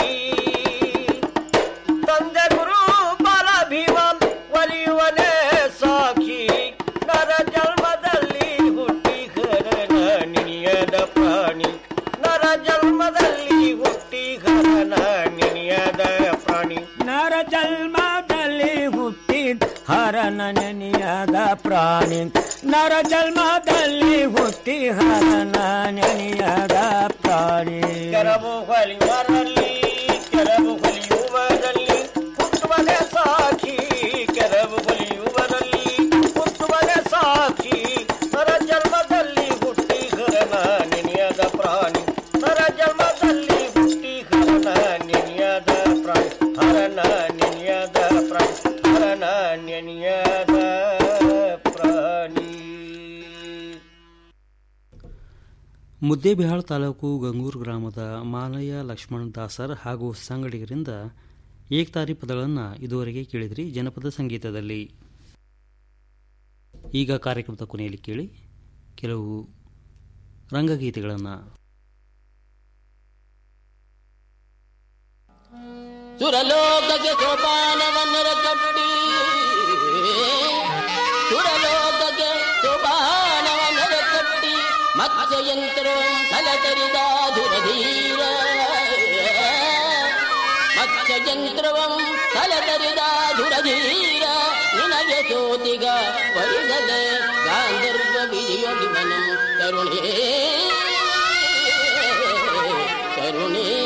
ತಂದೆ ಗುರು ಬಲ ಭೀಮ ಒಲಿಯುವನೇ ಸಾಕ್ಷಿ ನರ ಜನ್ಮದಲ್ಲಿ ಹುಟ್ಟಿ ಗರನ ನಿನಿಯದ ಪ್ರಾಣಿ ನರ ಜನ್ಮದಲ್ಲಿ ಹುಟ್ಟಿ ಗರನ ನಿನಿಯದ ಪ್ರಾಣಿ ನರ ಜನ್ಮದಲ್ಲಿ ಹುಟ್ಟಿ ಹರನ ನೆನೆಯದ ಪ್ರಾಣಿ ನರ ಜನ್ಮದಲ್ಲಿ ಹುಟ್ಟಿ ಹರನ ನೆನೆಯದ ಪ್ರಾಣಿ ಕೆರವು ಹೊಲಿವರಲ್ಲಿ ಕೆರವು ಹೊಲಿಯುವರಲ್ಲಿ ಹುಟ್ಟುವನೇ ಸಾಕ್ಷಿ ಕೆರವು ಹೊಲಿಯುವರಲ್ಲಿ ಹುಟ್ಟುವನೇ ಸಾಕ್ಷಿ ನರ ಜನ್ಮದಲ್ಲಿ ಹುಟ್ಟಿ ಹರನ ನೆನೆಯದ ಪ್ರಾಣಿ ನರ ಜನ್ಮದಲ್ಲಿ ಹುಟ್ಟಿ ಹರನ ನೆನೆಯದ ಪ್ರಾಣಿ ಹರನ ನೆನೆಯದ ಪ್ರಾಣಿ ಹರನ ನೆನೆಯದ ಪ್ರಾಣಿ ಮುದ್ದೇಬಿಹಾಳ್ ತಾಲೂಕು ಗಂಗೂರು ಗ್ರಾಮದ ಮಾಲಯ್ಯ ಲಕ್ಷ್ಮಣ್ ದಾಸರ್ ಹಾಗೂ ಸಂಗಡಿಗರಿಂದ ಏಕ್ತಾರಿ ಪದಗಳನ್ನು ಇದುವರೆಗೆ ಕೇಳಿದ್ರಿ ಜನಪದ ಸಂಗೀತದಲ್ಲಿ ಈಗ ಕಾರ್ಯಕ್ರಮದ ಕೊನೆಯಲ್ಲಿ ಕೇಳಿ ಕೆಲವು ರಂಗಗೀತೆಗಳನ್ನು ಸುರಲೋಕಕ್ಕೆ ಸೋಪಾನವನ್ನರ ಕಟ್ಟಿ ಸುರಲೋಕಕ್ಕೆ ಸೋಪಾನವನ್ನರ ಕಟ್ಟಿ ಮತ್ಸ್ಯಯಂತ್ರಂ ತಲತರಿದ ಧುರಧೀರ ಮತ್ಸ್ಯಯಂತ್ರವಂ ತಲತರಿದ ಧುರಧೀರ ನಿನಗೆ ಸೋತಿಗ ವರಿಸದೆ ಗಾಂಧರ್ವ ವಿಜಯೋಗಿ ಮನಂ ಕರುಣೇ ಕರುಣೇ